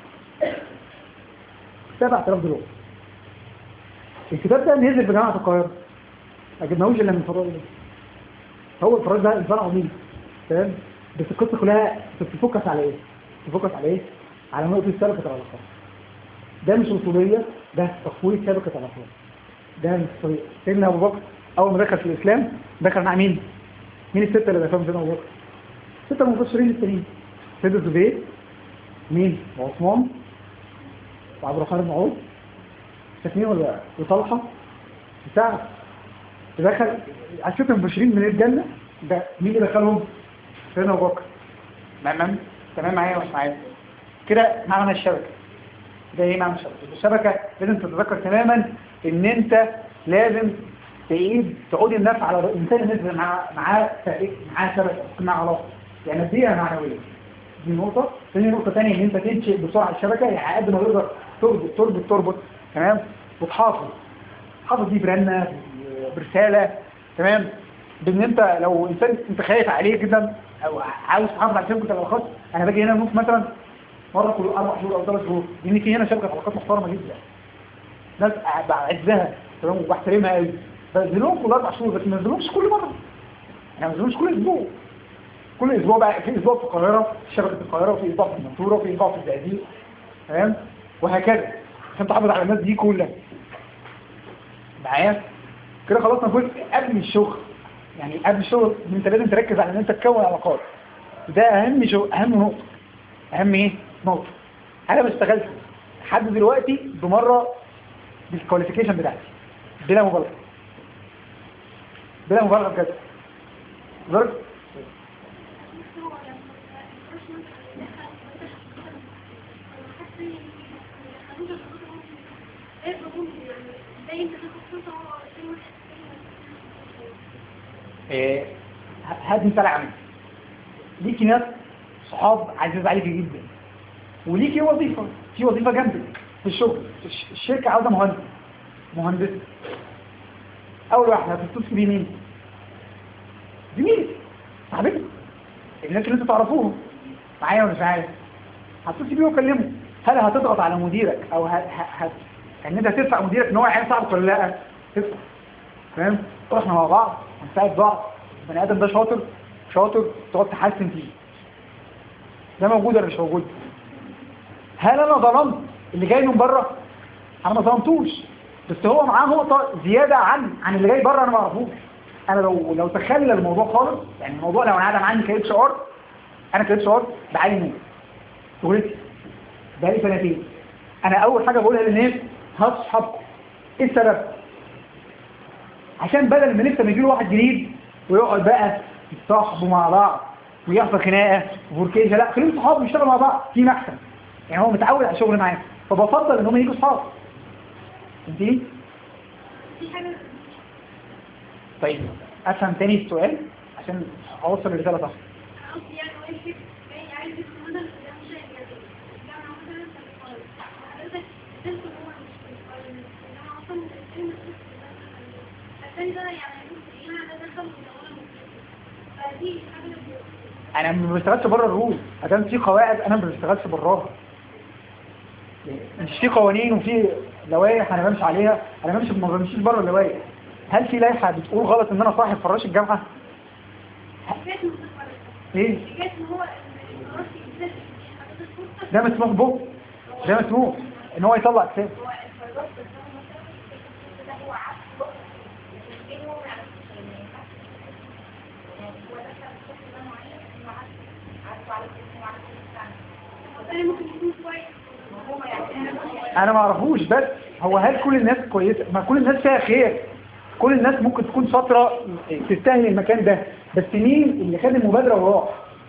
7000 دولار الكتاب ده نزل في جامعه القاهره ما جبناهوش الا من فراغ ده هو الفراغ ده انسان عظيم فاهم بس القصه كلها بتفوكس على ايه؟ بتفوكس على ايه؟ على نقطه شبكه العلاقات ده مش وصوليه ده تقويه شبكه العلاقات ده مش طريق سيدنا ابو بكر اول ما دخل في الاسلام دخل مع مين؟ مين السته اللي دخلوا سيدنا ابو بكر؟ ستة مبشرين التانيين سيدنا الزبير مين؟ وعثمان وعبد الرحمن بن عوف شايفين ولا وطلحه وسعد دخل عشان مبشرين من الجنه ده مين اللي دخلهم؟ سيدنا ابو بكر تمام تمام معايا مش معايا كده معنى الشبكه ده ايه معنى الشبكه الشبكه لازم تتذكر تماما ان انت لازم تعيد تعود النفع على الانسان اللي نزل معاه معاه فريق معاه شبكه معاه علاقه يعني دي معنويه دي نقطه ثاني نقطه ثانيه ان انت تنشئ بسرعه الشبكه يعني قد ما تقدر تربط تربط تربط تمام وتحافظ حافظ دي برنه برساله تمام بان انت لو انسان انت خايف عليه جدا او عاوز تحافظ على شبكه العلاقات انا باجي هنا ممكن مثلا مره كل اربع شهور او ثلاث شهور لان في هنا شبكه علاقات محترمه جدا ناس بعزها تمام وبحترمها قوي بنزلهم كل اربع شهور بس ما بنزلهمش كل مره يعني ما بنزلهمش كل اسبوع كل اسبوع بقى في اسبوع في القاهره في شبكه القاهره وفي اسبوع في المنصوره وفي اسبوع في الزقازيق تمام وهكذا عشان تحافظ على الناس دي كلها معايا كده خلصنا جزء قبل الشغل يعني قبل الشغل انت لازم تركز على ان انت تكون علاقات ده اهم شغل اهم نقطه اهم ايه نقطه انا ما اشتغلتش لحد دلوقتي بمره بالكواليفيكيشن بتاعتي بلا مبالغه بلا مبالغه بجد لدرجه إيه، هدي مثال عملي ليكي ناس صحاب عزيز عليكي جدا وليكي وظيفة في وظيفة جنبك في الشغل الش- الشركة عاوزة مهندس مهندس أول واحدة هتتصل بيه مين؟ زميلك صاحبتك الناس اللي انتوا تعرفوهم معايا ولا مش معايا هتتصل بيه وكلمه هل هتضغط على مديرك او ه... ه... ه... ان انت هتدفع مديرك ان هو يعين صاحبك ولا لا تدفع فاهم احنا مع بعض هنساعد بعض البني ادم ده شاطر شاطر تقعد تحسن فيه ده موجود ولا مش موجود هل انا ظلمت اللي جاي من بره انا ما ظلمتوش بس هو معاه نقطه زياده عن عن اللي جاي بره انا ما اعرفوش انا لو لو تخلى الموضوع خالص يعني الموضوع لو انا قاعد عندي كاتش ار انا كاتش ار بعالي موت شغلتي بقالي سنتين انا اول حاجه بقولها للناس هات صحابكم ايه السبب عشان بدل ما لسه ما يجيله واحد جديد ويقعد بقى يتصاحبوا مع بعض ويحصل خناقه وفوركيجه لا خليهم صحاب يشتغلوا مع بعض في مكسب يعني هو متعود على الشغل معايا فبفضل ان هم يجوا صحاب انتي طيب افهم تاني السؤال عشان اوصل الرساله صح الثاني ده يعني المسلمين ده دخل من اول فدي حاجه انا ما بشتغلش بره الرول عشان في قواعد انا ما بشتغلش براها مش في قوانين وفي لوائح انا بمشي عليها انا بمشي ما بمشيش بره اللوائح هل في لائحه بتقول غلط ان انا صاحب فراش الجامعه حكايه مستقبل ايه حكايه ان هو الفراش يتسد حضرتك فرصه ده مسموح به ده مسموح ان هو يطلع كتاب هو الفراش ده هو مثلا ده هو عكس ايه هو يعني هو ده كان شخص معين انه عكس عكس على الاسم وعلى الاسم الثاني ممكن يكون كويس هو يعني انا ما اعرفوش بس هو هل كل الناس كويسه ما كل الناس فيها خير كل الناس ممكن تكون شاطره تستاهل المكان ده بس مين اللي خد المبادره وراح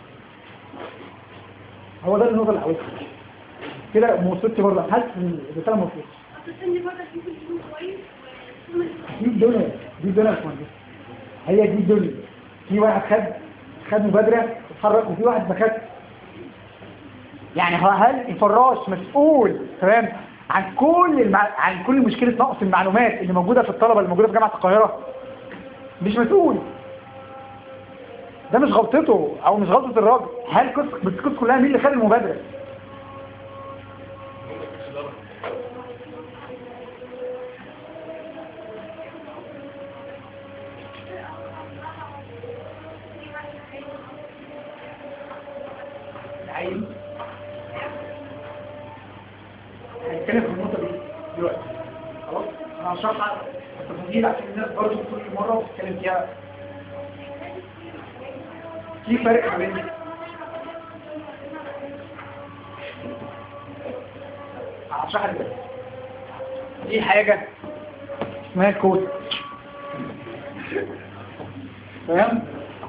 هو ده النقطه اللي عاوزها كده ما وصلتش برضه هل الرساله ما وصلتش اصل الثاني برضه ممكن يكون كويس وثم دي الدنيا دي الدنيا يا باشمهندس هي دي الدنيا في واحد خد خد مبادره اتحرك وفي واحد ما خدش يعني هو هل الفراش مسؤول تمام عن كل المع... عن كل مشكله نقص المعلومات اللي موجوده في الطلبه اللي موجوده في جامعه القاهره مش مسؤول ده مش غلطته او مش غلطه الراجل هل قصه بس القصه كلها مين اللي خد المبادره العين هنتكلم في النقطة دي دلوقتي خلاص انا هشرحها بالتفاصيل عشان الناس برضه كل مرة بتتكلم فيها في فرق ما بين هشرحها دلوقتي دي حاجة اسمها الكود تمام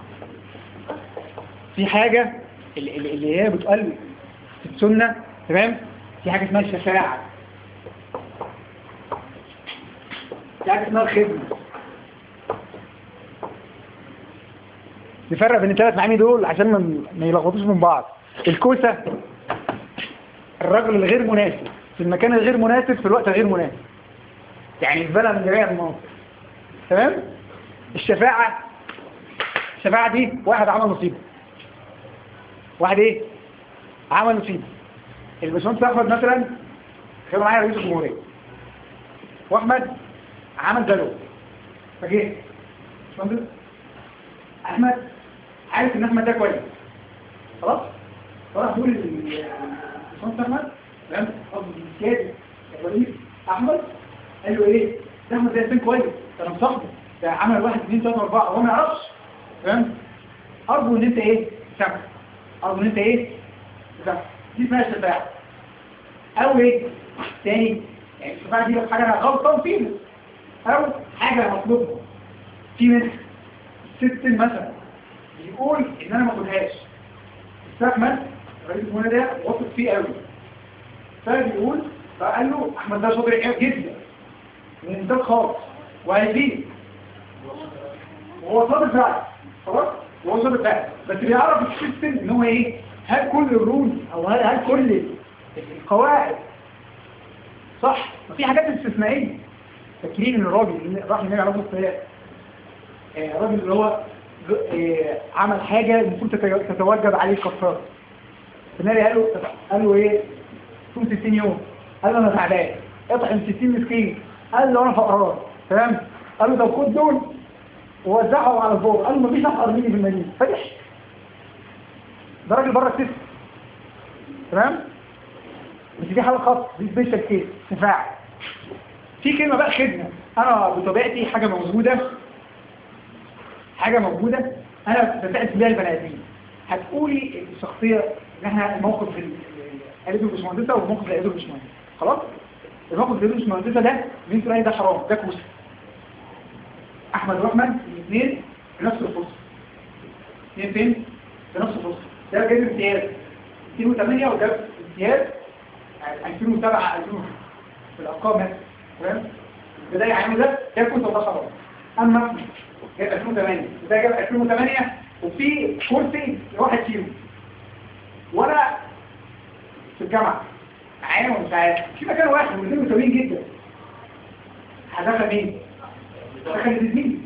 في حاجة اللي, اللي- اللي هي بتقال في السنة تمام في حاجة اسمها الشفاعة في حاجة اسمها الخدمة نفرق بين الثلاث معاني دول عشان ما ما يلخبطوش من بعض الكوسة الرجل الغير مناسب في المكان الغير مناسب في الوقت الغير مناسب يعني يقبلها من جميع المناطق تمام الشفاعة الشفاعة دي واحد عمل مصيبة واحد ايه عمل مصيبة الباشمهندس احمد مثلا كان معايا رئيس الجمهورية واحمد عمل زلو فجه باشمهندس احمد عارف ان احمد ده كويس خلاص فراح يقول للباشمهندس احمد تمام قصدي السيادي الرئيس احمد قال له ايه ده احمد ده انسان كويس ده انا مصاحبه ده عمل واحد اثنين ثلاثه اربعه هو ما يعرفش فاهم ارجو ان انت ايه تسامح ارجو ان انت ايه تسامح دي اسمها الشفاعه او ايه تاني يعني الشفاعه دي لو حاجه انا غلطان فيها او حاجه مطلوبها في منها سيستم مثلا بيقول ان انا ما اخدهاش استحمل رئيس المنى ده واثق فيه قوي فبيقول فقال له احمد ده شاطر جدا وممتاز خالص وهيزيد وهو صادق فعلا خلاص وهو صادق فعلا بس بيعرف السيستم ان هو ايه هل كل الرول او هل, هل كل القواعد صح ما في حاجات استثنائيه فاكرين ان الراجل اللي راح ينام على الصيام الراجل اللي هو ج- آه، عمل حاجه المفروض تتج- تتوجب عليه الكفاره النبي قال له قال له ايه صوم 60 يوم قال له انا تعبان اطعم 60 مسكين قال له انا فقران تمام قال له طب خد دول ووزعهم على الفور قال له مفيش افقر مني في المدينه فرح ده راجل بره السيستم تمام بس دي حاله خاصه دي سبيشال كيس شفاعه في كلمه بقى خدمه انا بطبيعتي حاجه موجوده حاجه موجوده انا بساعد بيها البني ادمين هتقولي الشخصيه ان احنا الموقف اللي قالته الباشمهندسه والموقف اللي قالته الباشمهندس خلاص الموقف اللي قالته الباشمهندسه ده مين تلاقي ده حرام ده كوسه احمد واحمد الاثنين في نفس الفرصه الاثنين فين في نفس الفرصه ده جايب امتياز 2008 وجاب امتياز 2007 2000 في الارقام هنا تمام البدايه عامل ده ده كوسه وده حرام اما احمد جاب 2008 وده جاب 2008 وفي كرسي لواحد فيهم وانا في الجامعه معايا ومش عارف في مكان واحد والاثنين مساويين جدا هدفها مين؟ دخلت الدين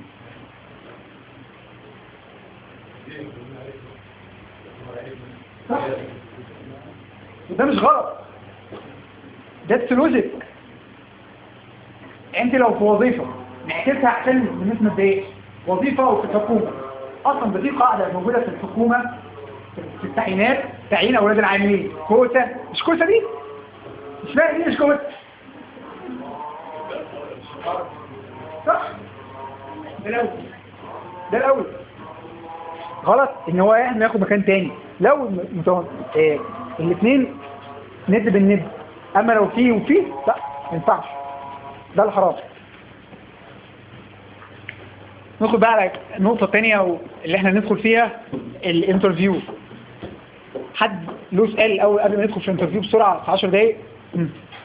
صح وده مش غلط ده لوجيك انت لو في وظيفة نعكسها عشان الناس ما تضايقش وظيفة وفي الحكومة اصلا ده دي قاعدة موجودة في الحكومة في التعيينات تعيين اولاد العاملين كوتا مش كوتا دي مش فاهم ايه مش كوتا صح ده الاول ده الاول غلط ان هو احنا ياخد مكان تاني لو متوازن إيه الاثنين ند بالند اما لو فيه وفيه لا ما ينفعش ده الحرام ندخل بقى على نقطة تانية اللي احنا ندخل فيها الانترفيو حد له سؤال الاول قبل ما ندخل في الانترفيو بسرعة في 10 دقايق مم.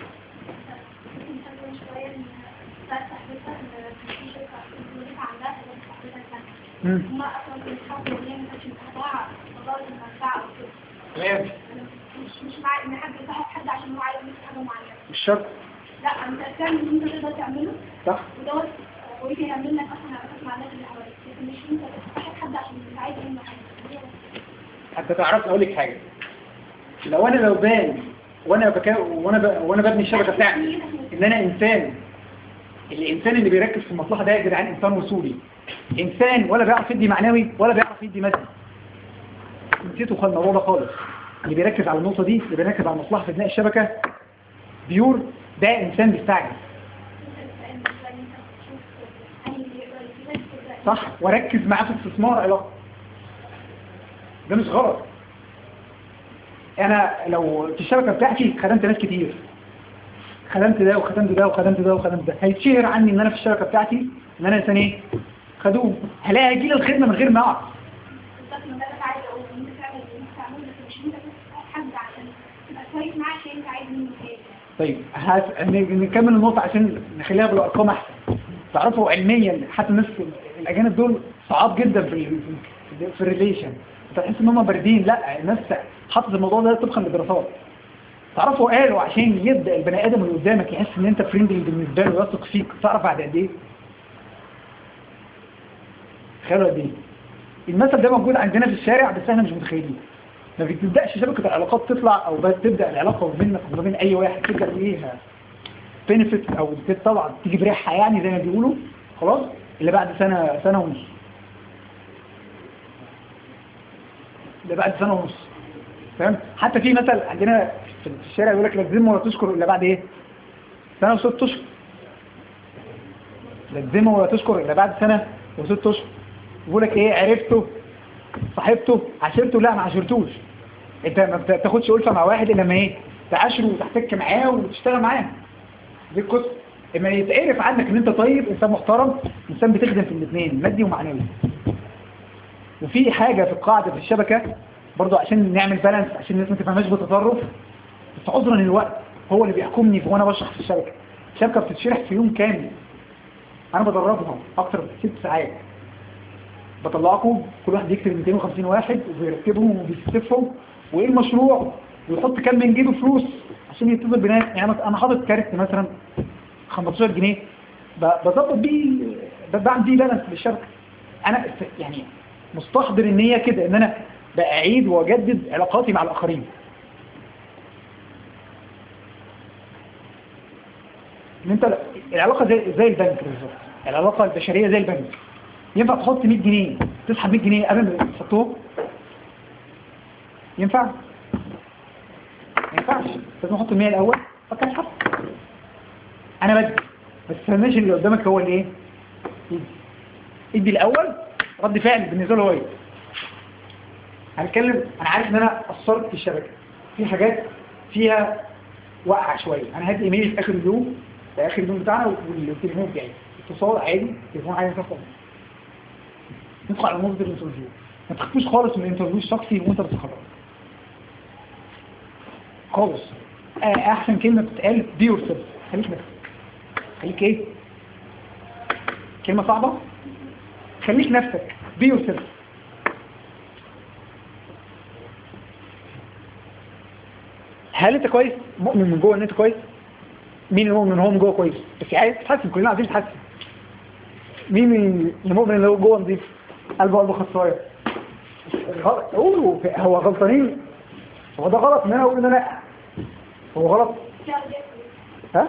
مم. هم اصلا بيتحاولوا ان هي ما كانتش متابعه قضايا المنفعه وكده تمام مش مش مع ان حد يصاحب حد عشان هو عايز يعمل حاجه معينه مش شرط لا انت تعمل اللي انت تقدر تعمله صح ودوت ويجي يعمل لك اصلا علاقات مع الناس اللي حواليك لكن مش انت تصاحب حد عشان انت عايز منه حاجه حتى تعرف اقول لك حاجة لو انا لو بان وانا بكا وانا ب... وانا ببني الشبكة بتاعتي ان انا انسان الانسان اللي بيركز في المصلحة ده يا جدعان انسان وصولي انسان ولا بيعرف يدي معنوي ولا بيعرف يدي مادي نسيتوا خل الموضوع ده خالص اللي بيركز على النقطة دي اللي بيركز على المصلحة في بناء الشبكة بيور ده انسان بيستعجل صح وركز معاه في استثمار علاقة ده مش غلط انا لو في الشبكة بتاعتي خدمت ناس كتير خدمت ده وخدمت ده وخدمت ده وخدمت ده هيتشهر عني ان انا في الشبكة بتاعتي ان انا انسان ايه خدوم هلاقي هيجي لي الخدمة من غير ما اعرف بالظبط ما ده اللي عايزه اقوله ان انت تعمل اللي انت تعمله بس مش انت تصاحب حد عشان تبقى كويس معاه عشان انت عايز منه حاجه طيب هات- ن- نكمل النقطة عشان نخليها بالأرقام أحسن تعرفوا علميا حتى الناس الأجانب دول صعاب جدا في ال- في- في الريليشن انت تحس ان هم باردين لا الناس حطت الموضوع ده طبقا للدراسات تعرفوا قالوا عشان يبدأ البني آدم اللي قدامك يحس ان انت فريندلي بالنسبة له ويثق فيك تعرف بعد قد ايه؟ تخيلوا قد ايه؟ المثل ده موجود عندنا في الشارع بس احنا مش متخيلين ما بتبدأش شبكة العلاقات تطلع او بس تبدأ العلاقة ما بينك وما بين اي واحد تبدأ ليها بينفيت او طبعا تيجي بريحها يعني زي ما بيقولوا خلاص اللي بعد سنة سنة ونص اللي بعد سنة ونص فاهم حتى في مثل عندنا في الشارع يقول لك لا تذم ولا تشكر الا بعد ايه سنة وست اشهر لا تذم ولا تشكر الا بعد سنة وست اشهر يقول لك ايه عرفته صاحبته عاشرته لا ما عاشرتوش انت ما بتاخدش ألفة مع واحد الا لما ايه تعاشره وتحتك معاه وتشتغل معاه دي القصه اما يتعرف عنك ان انت طيب انسان محترم انسان بتخدم في الاثنين مادي ومعنوي وفي حاجه في القاعده في الشبكه برضو عشان نعمل بالانس عشان الناس ما تفهمهاش بتطرف بس عذرا الوقت هو اللي بيحكمني وانا بشرح في الشبكه الشبكه بتتشرح في يوم كامل انا بدربهم اكتر من ست ساعات بطلعكم كل واحد يكتب 250 واحد وبيرتبهم وبيستفهم وايه المشروع ويحط كام من جيبه فلوس عشان يتصل بناس يعني أنا- انا حاطط كارت مثلا 15 جنيه ب- بظبط بيه ب- بعمل بيه بالانس للشبكه انا ف- يعني مستحضر النيه كده ان انا باعيد واجدد علاقاتي مع الاخرين ان انت العلاقه زي زي البنك بالظبط العلاقه البشريه زي البنك ينفع تحط 100 جنيه تسحب 100 جنيه قبل ما تحطهم ينفع ما ينفعش لازم احط ال 100 الاول فكر اسحب انا بدي بس تستناش اللي قدامك هو اللي ايه يدي ادي الاول رد فعل بالنسبه له هو ايه هنتكلم انا عارف ان انا قصرت في الشبكه في حاجات فيها وقع شويه انا هدي ايميلي في اخر اليوم في اخر اليوم بتاعنا والتليفون بتاعي اتصال عادي تليفون عادي تاخد ندخل على مصدر الانترفيو ما تخافوش خالص من الانترفيو الشخصي وانت بتتخرج خالص آه، احسن كلمه بتتقال بي يور سيلف خليك نفسك خليك ايه كلمه صعبه خليك نفسك بي يور سيلف هل انت كويس مؤمن من جوه ان انت كويس مين اللي مؤمن ان هو من جوه كويس بس عايز تتحسن كلنا عايزين نتحسن مين من المؤمن اللي هو جوه نضيف قلبه قلبه خصايه غلط قولوا هو غلطانين هو ده غلط ان انا اقول ان انا هو غلط ها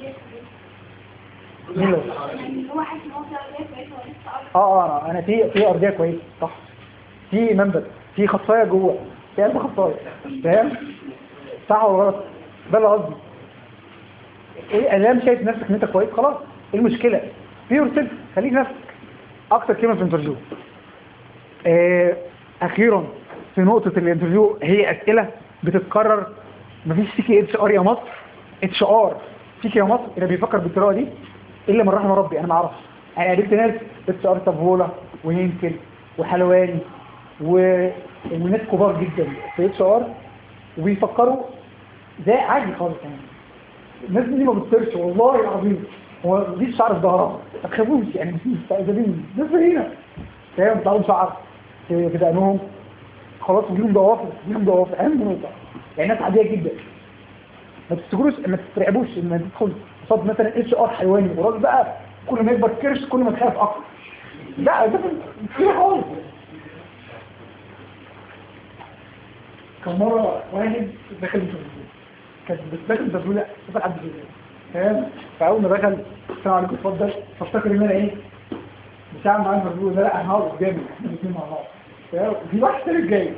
مين اللي هو؟ يعني هو حاسس ان هو كويس كويس هو لسه أصلاً اه اه انا في في ارضيه كويس صح في منبت في خصايه جوه في قلب خصايه فاهم صح ولا غلط ده اللي قصدي ايه انا مش شايف نفسك ان انت كويس خلاص ايه المشكله في يور سيلف خليك نفسك اكتر كلمه في الانترفيو آه اخيرا في نقطه الانترفيو هي اسئله بتتكرر مفيش فيكي اتش ار يا مصر اتش ار فيكي يا مصر اللي بيفكر بالطريقه دي الا من رحم ربي انا ما اعرفش انا قابلت ناس اتش ار طفوله وهينكل وحلواني و... وناس كبار جدا في اتش ار وبيفكروا زي عادي خالص يعني الناس دي ما بتطيرش والله العظيم هو دي شعر في ظهرها ما تخافوش يعني مش مستعجلين ناس هنا فاهم بتاعهم شعر في في دقنهم خلاص وليهم ضوافر ليهم ضوافر اهم نقطه يعني ناس عاديه جدا ما تفتكروش ما تسترعبوش ان تدخل قصاد مثلا اتش ار حيواني وراجل بقى كل ما يكبر كرش كل ما تخاف اكتر لا ده كده خالص كان مرة واحد دخل التسجيل كان داخل التسجيل لا دخل حد فينا فاهم فأول ما دخل السلام عليكم اتفضل فافتكر ان انا ايه بتاع معاه التسجيل ده لا انا هقعد قدامي احنا الاثنين مع بعض فاهم؟ في واحد تالت جاي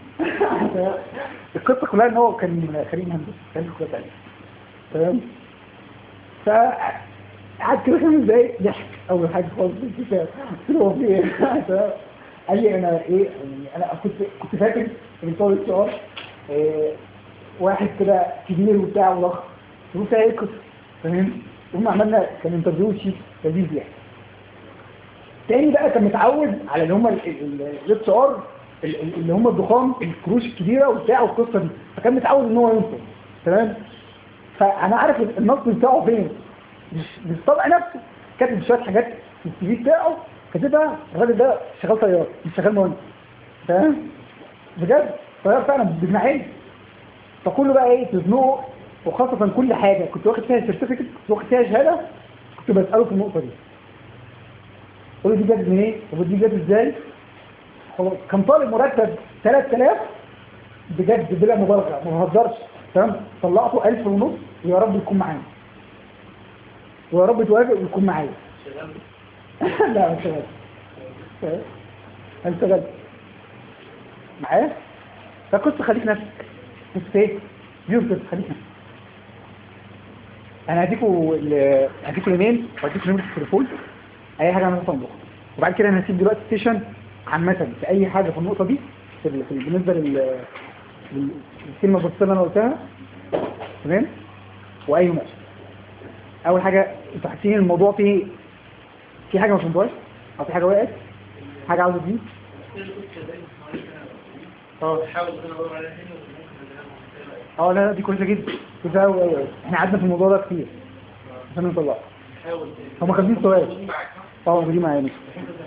القصة كلها ان هو كان خريج هندسة كان كلها تانية تمام ف قعد كده خمس دقايق ضحك اول حاجه خالص في الكتاب قلت له هو في ايه؟ قال لي انا ايه يعني انا كنت كنت فاكر ان بتوع الاتش ار واحد كده كبير وبتاع وضخم قلت له فيها ايه القصه؟ فاهم؟ هم عملنا كان انترفيو شيك لذيذ يعني تاني بقى كان متعود على اللي هم الاتش ار اللي هم الضخام الكروش الكبيره وبتاع والقصه دي فكان متعود ان هو ينصب تمام فانا عارف النصب بتاعه فين مش مش طبع نفسه كاتب شويه حاجات في السي في بتاعه كاتبها الراجل ده شغال طيار مش شغال مهندس تمام بجد طيار فعلا بجناحين فكله بقى ايه تزنقه وخاصة كل حاجة كنت واخد فيها سيرتيفيكت كنت واخد فيها شهادة كنت بسأله في النقطة دي قول له دي جت منين؟ طب دي جت ازاي؟ هو كان طالب مرتب 3000 بجد بلا مبالغة ما بهزرش تمام طلعته 1000 ونص ويا رب يكون معانا ويا رب توافق ويكون معايا لا ما اشتغلت ما اشتغلت معايا فكنت خليك نفسك كنت ايه يوسف خليك نفسك انا هديكوا ال- هديكوا الايميل وهديكوا نمرة التليفون اي حاجه انا صندوق وبعد كده انا هسيب دلوقتي ستيشن عامة في اي حاجة في النقطة دي في ال- في- بالنسبة لل لل- للكلمة البسيطة اللي انا قلتها تمام واي مناقشة اول حاجة انتوا حاسين الموضوع فيه في حاجة ما فهمتوهاش او في حاجة وقعت حاجة عاوزة تزيد اه حاول ان انا ادور عليها هنا وممكن اه لا لا دي كويسة جدا كويسة قوي قوي قوي. احنا قعدنا في الموضوع ده كتير عشان نطلعه حاول هما خمسين سؤال معاك اه موجودين معايا مش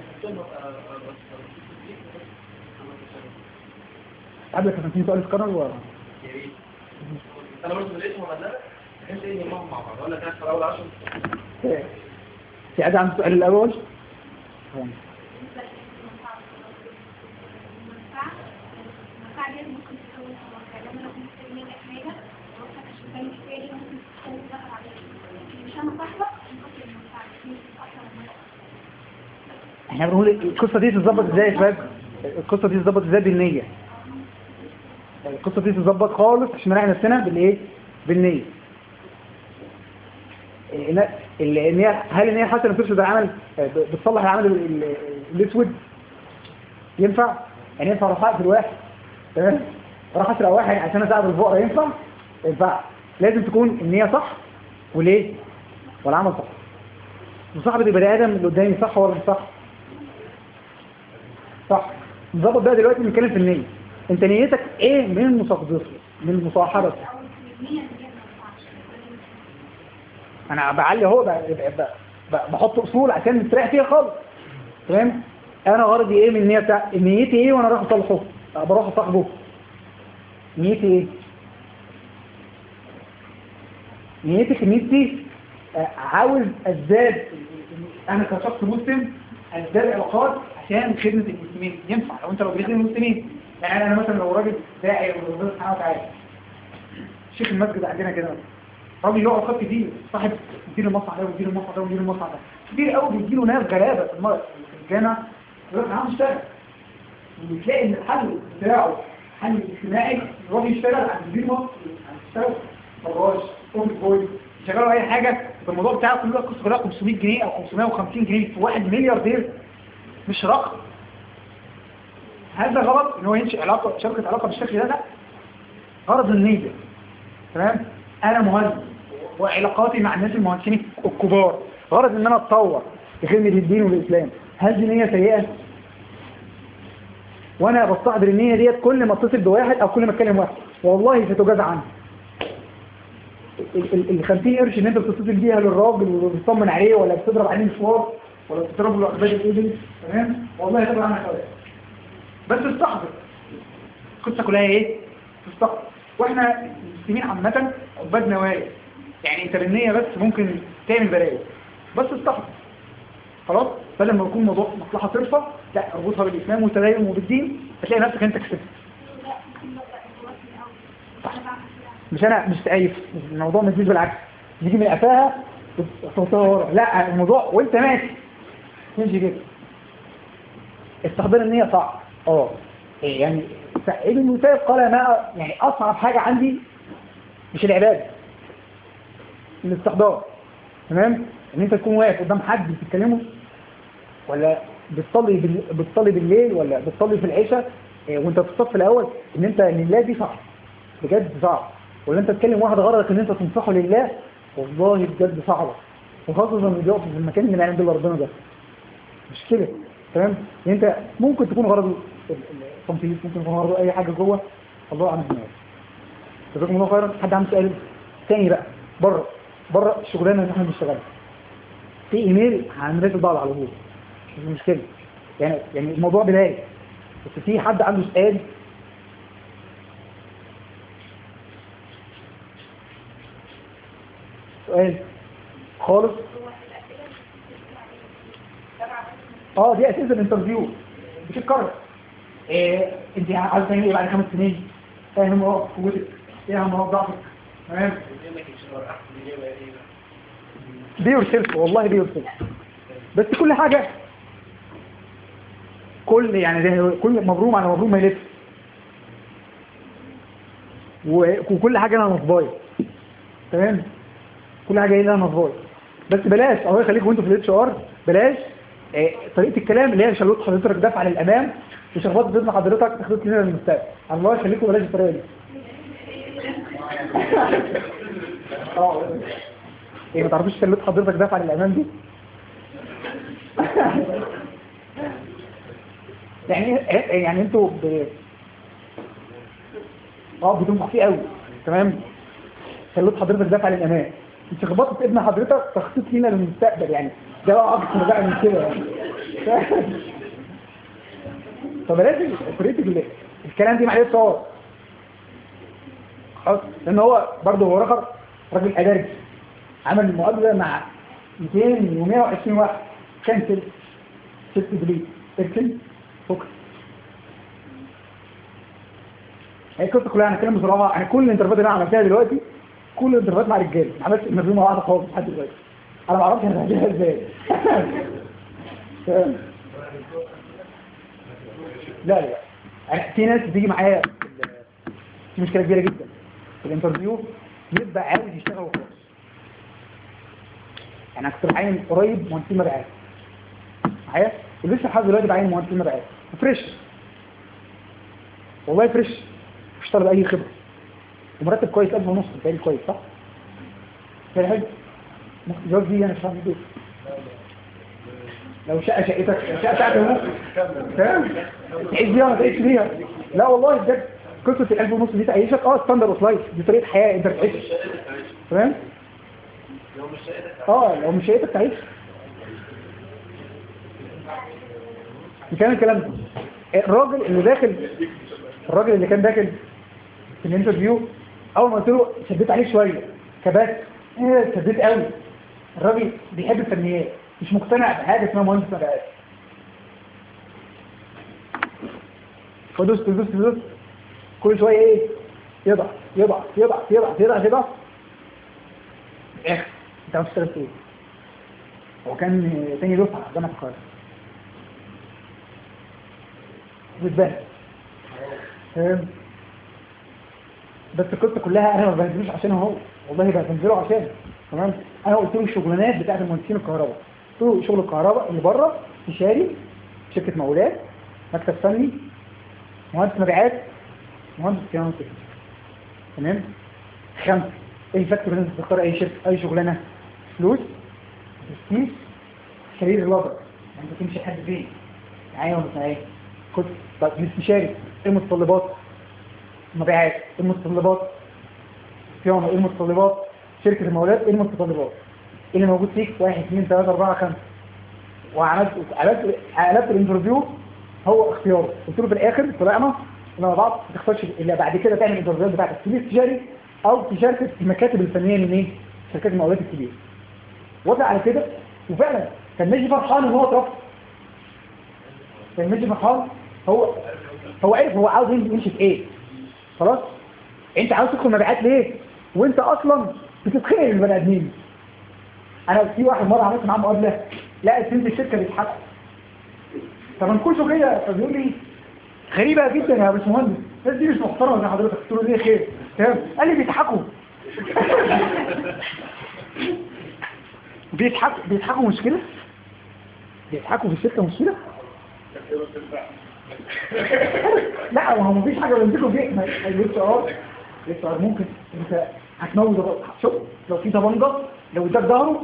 قبل كان 50 سؤال سكانر و يا ريت انا برضه لقيتهم ولا بحيث ايه نجمعهم مع بعض اقول لك انا في اول 10 في حد عنده السؤال الاول المنفعة المنفعة دي ممكن تكون مواقع لما لو كنت تسمي حاجة وقتك عشان تعمل كده دي ممكن تكون دخل عليك مش انا صاحبك ممكن المنفعة دي اصلا احنا بنقول القصه دي تتظبط ازاي يا شباب القصه دي تتظبط ازاي بالنيه القصه دي تتظبط خالص عشان نراعي نفسنا بالايه بالنيه إن- ال- ان هي هل ان هي حسنه ترشد العمل آه، ب- بتصلح العمل ال- ال- الاسود ينفع يعني ينفع اروح اقتل واحد تمام اروح اسرق واحد عشان اساعد الفقراء ينفع ما ينفعش لازم تكون النيه صح وليه والعمل صح مصاحبة البني آدم اللي قدامي صح ولا مش صح؟ صح نظبط بقى دلوقتي بنتكلم في النية انت نيتك ايه من المصاحبة من المصاحبة او المية اللي هي ما ينفعش انا بعلي اهو ب- ب- ب- بحط اصول عشان نستريح فيها خالص تمام انا غرضي ايه من النية بتاع نيتي ايه وانا رايح اصلحه أه، بروح اصاحبه نيتي ايه نيتك نيتي آه، عاوز ازداد انا كشخص مسلم انا ده العلاقات عشان خدمه المسلمين ينفع لو انت لو بتخدم المسلمين يعني انا مثلا لو راجل داعي وربنا سبحانه وتعالى شيخ المسجد عندنا كده راجل له علاقات كتير صاحب مدير المصنع ده ومدير المصنع ده ومدير المصنع ده كتير قوي بيجيله ناس غلابه في المر- في الجامع يقول لك انا عاوز اشتغل وتلاقي ان الحل بتاعه حل اجتماعي يروح يشتغل عند مدير مصر عند يشتغل فراش اوفيس بوي يشغلوا اي حاجه الموضوع بتاعه كله قصه كلها 500 جنيه او 550 جنيه في واحد ملياردير مش رقم هل ده غلط ان هو ينشئ علاقه شبكه علاقه بالشكل ده لا غرض النية تمام انا مهندس وعلاقاتي مع الناس المهندسين الكبار غرض ان انا اتطور لخدمه الدين والاسلام هل دي نيه سيئه وانا بستحضر النيه ديت كل ما اتصل بواحد او كل ما اتكلم واحد والله ستجاز عنه ال- ال- ال 50 قرش اللي انت بتتصل بيها للراجل وبتطمن عليه ولا بتضرب عليه مشوار ولا بتضرب له عقبال الاذن تمام والله هتبقى عنها خلاص بس استحضر القصه كلها ايه تستحضر واحنا المسلمين عامه عباد نوايا يعني انت بالنيه بس ممكن تعمل بلاوي بس استحضر خلاص فلما يكون موضوع مصلحه صرفه لا اربطها بالاسلام والتدين وبالدين هتلاقي نفسك انت كسبت لا ممكن نبدأ الوقت الأول أنا بعمل كده مش انا مش سقايف الموضوع ما يجيش بالعكس يجي من قفاها وتوصلها ورا لا الموضوع وانت ماشي تمشي كده استحضار النية صعب اه إيه يعني ابن المسيب قال ما يعني اصعب حاجة عندي مش العبادة الاستحضار تمام ان انت تكون واقف قدام حد بتتكلمه ولا بتصلي بال... بتصلي بالليل ولا بتصلي في العشاء إيه وانت في الصف الاول ان انت لله دي صعب بجد صعب ولا انت تكلم واحد غرضك ان انت تنصحه لله والله بجد صعبه وخاصه لما بيقف في المكان اللي عند ربنا ده مش كده تمام يعني انت ممكن تكون غرضه ال- ال- التنفيذ ممكن يكون غرضه اي حاجه جوه الله اعلم بالناس جزاكم الله خيرا حد عنده سؤال تاني بقى بره بره الشغلانه اللي احنا بنشتغلها في ايميل هنرد بعض على طول مش مشكله يعني يعني الموضوع بدايه بس في حد عنده سؤال سؤال خالص اه دي اساس الانترفيو بتتكرر إيه انت عايز تعمل ايه بعد خمس سنين فاهم مواقف قوتك ايه مواقف ضعفك تمام بي يور سيلف والله بي يور سيلف بس كل حاجه كل يعني زي كل مبروم على مبروم ما يلف و- وكل حاجه لها نصبايه تمام كل حاجه لها نصبايه بس بلاش الله يخليك وانتوا في الاتش ار بلاش آه، طريقه الكلام اللي هي شلوت حضرتك دفع للامام وشخبطت باذن حضرتك تاخدوك لنا للمستقبل الله يخليكم بلاش الطريقه دي اه ايه ما تعرفوش شلوت حضرتك دفع للامام دي يعني يعني انتوا ب... اه بتنفخ فيه قوي تمام خلوت حضرتك دافع للامام انت خبطت ابن حضرتك تخطيط لينا للمستقبل يعني ده بقى اكتر بقى من كده يعني فبلاش طريقه ال- الكلام دي معلش صور خلاص لان هو برضه هو رخر راجل اداري عمل مقابله مع 200 و120 واحد كانسل ست بليد اركن فوكس هي القصه كلها انا كلام بصراحه انا كل الانترفيوهات اللي انا عملتها دلوقتي كل الانترفيوهات مع رجاله ما عملتش انترفيو مع واحده خالص لحد دلوقتي انا ما اعرفش انا هعملها ازاي فاهم؟ لا لا يعني في ناس بتيجي معايا في مشكله كبيره جدا في الانترفيو يبقى عاوز يشتغل وخلاص يعني انا كنت بعين قريب مهندسين مبيعات معايا ولسه لحد دلوقتي بعين مهندسين مبيعات وفريش والله فريش مش اشتغل باي خبره ومرتب كويس 1000 ونص بتهيألي كويس صح؟ بتهيألي حلو ممكن الجواز دي انا مش فاهم ايه لو شقه شقتك شقه بتاعت ابوك فاهم؟ تعيش بيها ما تعيش بيها لا والله بجد قصه ال 1000 ونص دي تعيشك اه ستاندرد اوف لايف دي طريقه حياه انت بتعيش تمام؟ اه لو مش شقتك تعيش كان الكلام ده الراجل اللي داخل الراجل اللي كان داخل في الانترفيو اول ما قلت له شديت عليه شويه كبات ايه شديت قوي الراجل بيحب الفنيات مش مقتنع بحاجه اسمها مهندس مبيعات فدوست دوست دوست كل شويه ايه يضعف يضعف يضعف يضعف يضعف يضعف اخ انت عاوز تشتغل في ايه هو كان تاني دفعه جامعه القاهره بتبان فاهم بس القصه كلها انا ما بنزلوش عشان هو والله بنزله عشان تمام انا قلت له الشغلانات بتاعت المهندسين الكهرباء قلت له شغل الكهرباء اللي بره استشاري شركه مقاولات مكتب فني مهندس مبيعات مهندس صيانه وتكنيك تمام خمسه ايه الفاكتور اللي انت تختار اي شركه اي شغلانه فلوس برستيج كارير لابر انت تمشي لحد فين معايا ولا مش معايا كنت طب الاستشاري ايه المتطلبات مبيعات ايه المتطلبات صيانه ايه المتطلبات شركه المقاولات ايه المتطلبات ايه اللي موجود فيك واحد اثنين ثلاثه اربعه خمسه وعملت عملت عملت الانترفيو هو اختياره قلت له في الاخر طلعنا مع بعض ما تختارش الا بعد كده تعمل الانترفيوهات بتاعتك في استشاري او تشارك في المكاتب الفنيه من ايه؟ شركات المقاولات الكبيره وضع على كده وفعلا كان ماشي فرحان ان هو اترفض كان ماشي فرحان هو هو عارف هو عاوز يمشي في ايه خلاص انت عاوز تدخل مبيعات ليه وانت اصلا بتتخنق من البني ادمين انا في واحد مره عملت معاه مقابله لا سنت الشركه بيضحكوا طب ما كل شغليه فبيقول لي غريبه جدا يا باشمهندس الناس دي مش محترمه زي حضرتك قلت له ليه خير تمام قال لي بيضحكوا بيضحكوا بيضحكوا مشكله بيضحكوا في الشركه مشكله لا ما هو مفيش حاجه بيمسكوا فيه ما الاتش ار الاتش ار ممكن انت هتموت الراجل. شوف لو في طبنجه لو اداك ظهره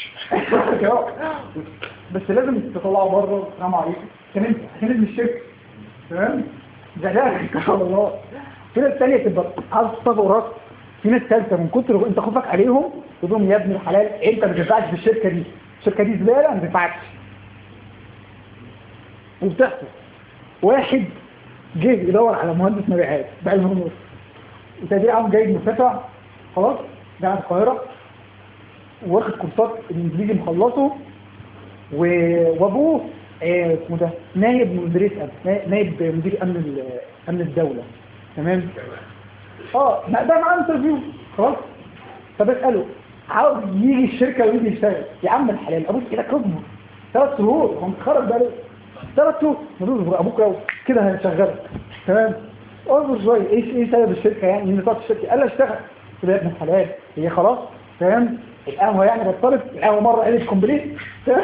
بس لازم تطلعه بره السلام عليكم عشان انت عشان ابن الشركه تمام ده ده ان شاء الله في ناس تانية تبقى عايز تصطاد وراك في ناس ثالثه من كتر انت خوفك عليهم تقول لهم يا ابن الحلال انت ما تنفعش في الشركه دي الشركه دي زباله ما تنفعكش وبتحصل واحد جه يدور على مهندس مبيعات بعد ما ونص وتقدير عام جيد مرتفع خلاص جامعه القاهره واخد كورسات الانجليزي مخلصه و- وابوه آه، اسمه ده نائب مدير امن نائب مدير امن ال- امن الدوله تمام اه ما ده معاه انترفيو خلاص فبساله عاوز يجي الشركه ويجي يشتغل يا عم الحلال ابوك كده كظمه ثلاث شهور هو متخرج بقاله ثلاث شهور نقول ابوك لو كده هنشغلك تمام اصبر شويه ايه ايه سبب الشركه يعني ان طلعت الشركه قال له اشتغل قلت له يا ابن الحلال هي خلاص تمام القهوه يعني بطلت القهوه مره قالت كومبليت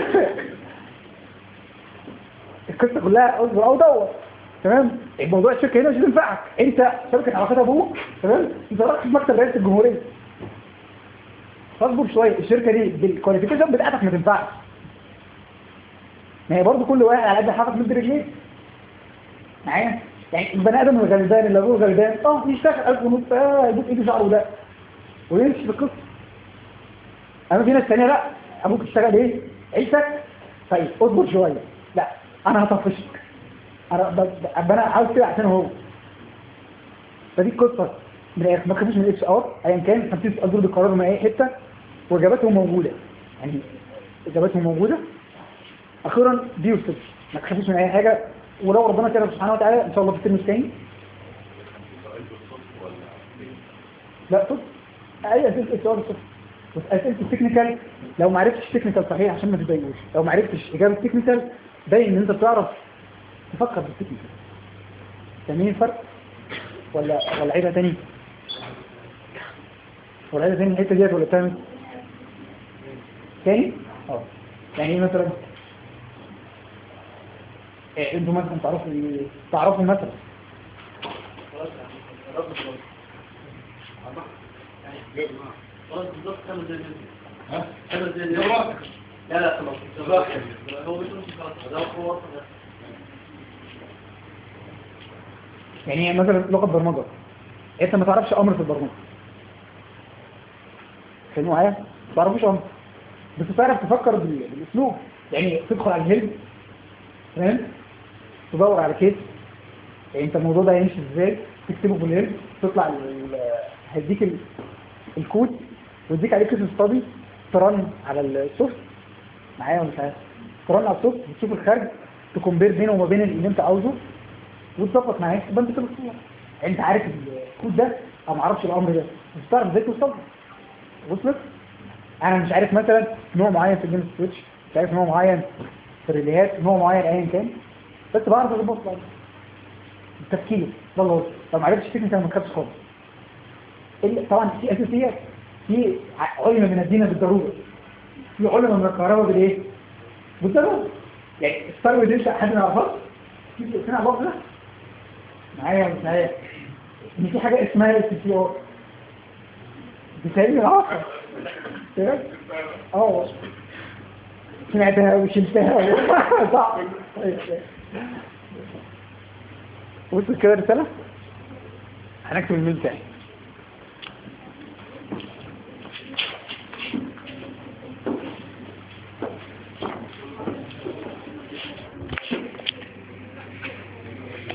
القصه كلها اصبر او دور تمام الموضوع الشركه هنا مش هتنفعك انت شركه علاقات ابوك تمام انت رايح في مكتب رئيس الجمهوريه فاصبر شويه الشركه دي بالكواليفيكيشن بتاعتك ما تنفعش ما هي برضه كل واحد على قد حاطط من رجليه معايا يعني البني ادم الغلبان اللي ابوه غلبان اه يشتغل 1000 ونص اه يبوس ايده شعره ده ويمشي في القصه اما في ناس ثانيه لا ابوك اشتغل ايه عيشك طيب اصبر شويه لا انا هطفشك انا ب- ب- انا عاوز كده عشان هو فدي القصه من الاخر ما تخافوش من الاتش ار ايا كان 50 سؤال دول بيقرروا من اي حته واجاباتهم موجوده يعني اجاباتهم موجوده اخيرا دي وصلت ما تخافوش من اي حاجه ولو ربنا كرم سبحانه وتعالى ان شاء الله في الترم الثاني لا صدق اي اسئله السؤال صدق بس اسئله التكنيكال لو ما عرفتش التكنيكال صحيح عشان ما تبينوش لو ما عرفتش اجابه التكنيكال باين ان انت بتعرف تفكر بالتكنيكال فاهمين الفرق ولا ولا عيبها تاني ولا عيبها تاني الحته ديت ولا تاني تاني اه يعني ايه مثلا إيه انتوا مثلا تعرفوا إيه؟ تعرفوا مثلا خلاص بالظبط خمس دقايق ها خمس دقايق لا لا خلاص هو مش مش خلاص ده هو أصلاً. يعني إيه مثلا لغه برمجه انت ما تعرفش امر في البرمجه فاهموا معايا ما تعرفوش امر بس تعرف تفكر بال- بالاسلوب يعني تدخل على الهيلب تمام تدور على كيس يعني انت الموضوع ده هيمشي ازاي تكتبه في الهيلب تطلع ال- هيديك ال- الكود ويديك عليه كيس ستادي ترن على السوفت معايا ولا مش عارف ترن على الصوت وتشوف الخارج تكمبير بينه وما بين اللي انت عاوزه وتظبط معاك يبقى انت كده بتصور يعني انت عارف الكود ده او ما اعرفش الامر ده مش تعرف ازاي توصل وصلت انا مش عارف مثلا نوع معين في الجيم سويتش مش عارف نوع معين في الريليهات نوع معين ايا كان بس بعرف اظبط بعض التفكير ده اللي هو لو ما عرفتش تكنيكال ما تخافش خالص إلا طبعا في اساسيات في ع- علم من الدين بالضروره في علم من الكهرباء بالايه؟ بالضروره يعني الثروه دي حد ما يعرفهاش في سنه على بعض ده معايا ولا مش معايا ان في حاجه اسمها اس سي ار بتهيألي العصر تمام؟ اه سمعتها وشلتها صح طيب. وصلت كده رسالة؟ هنكتب الميل بتاعي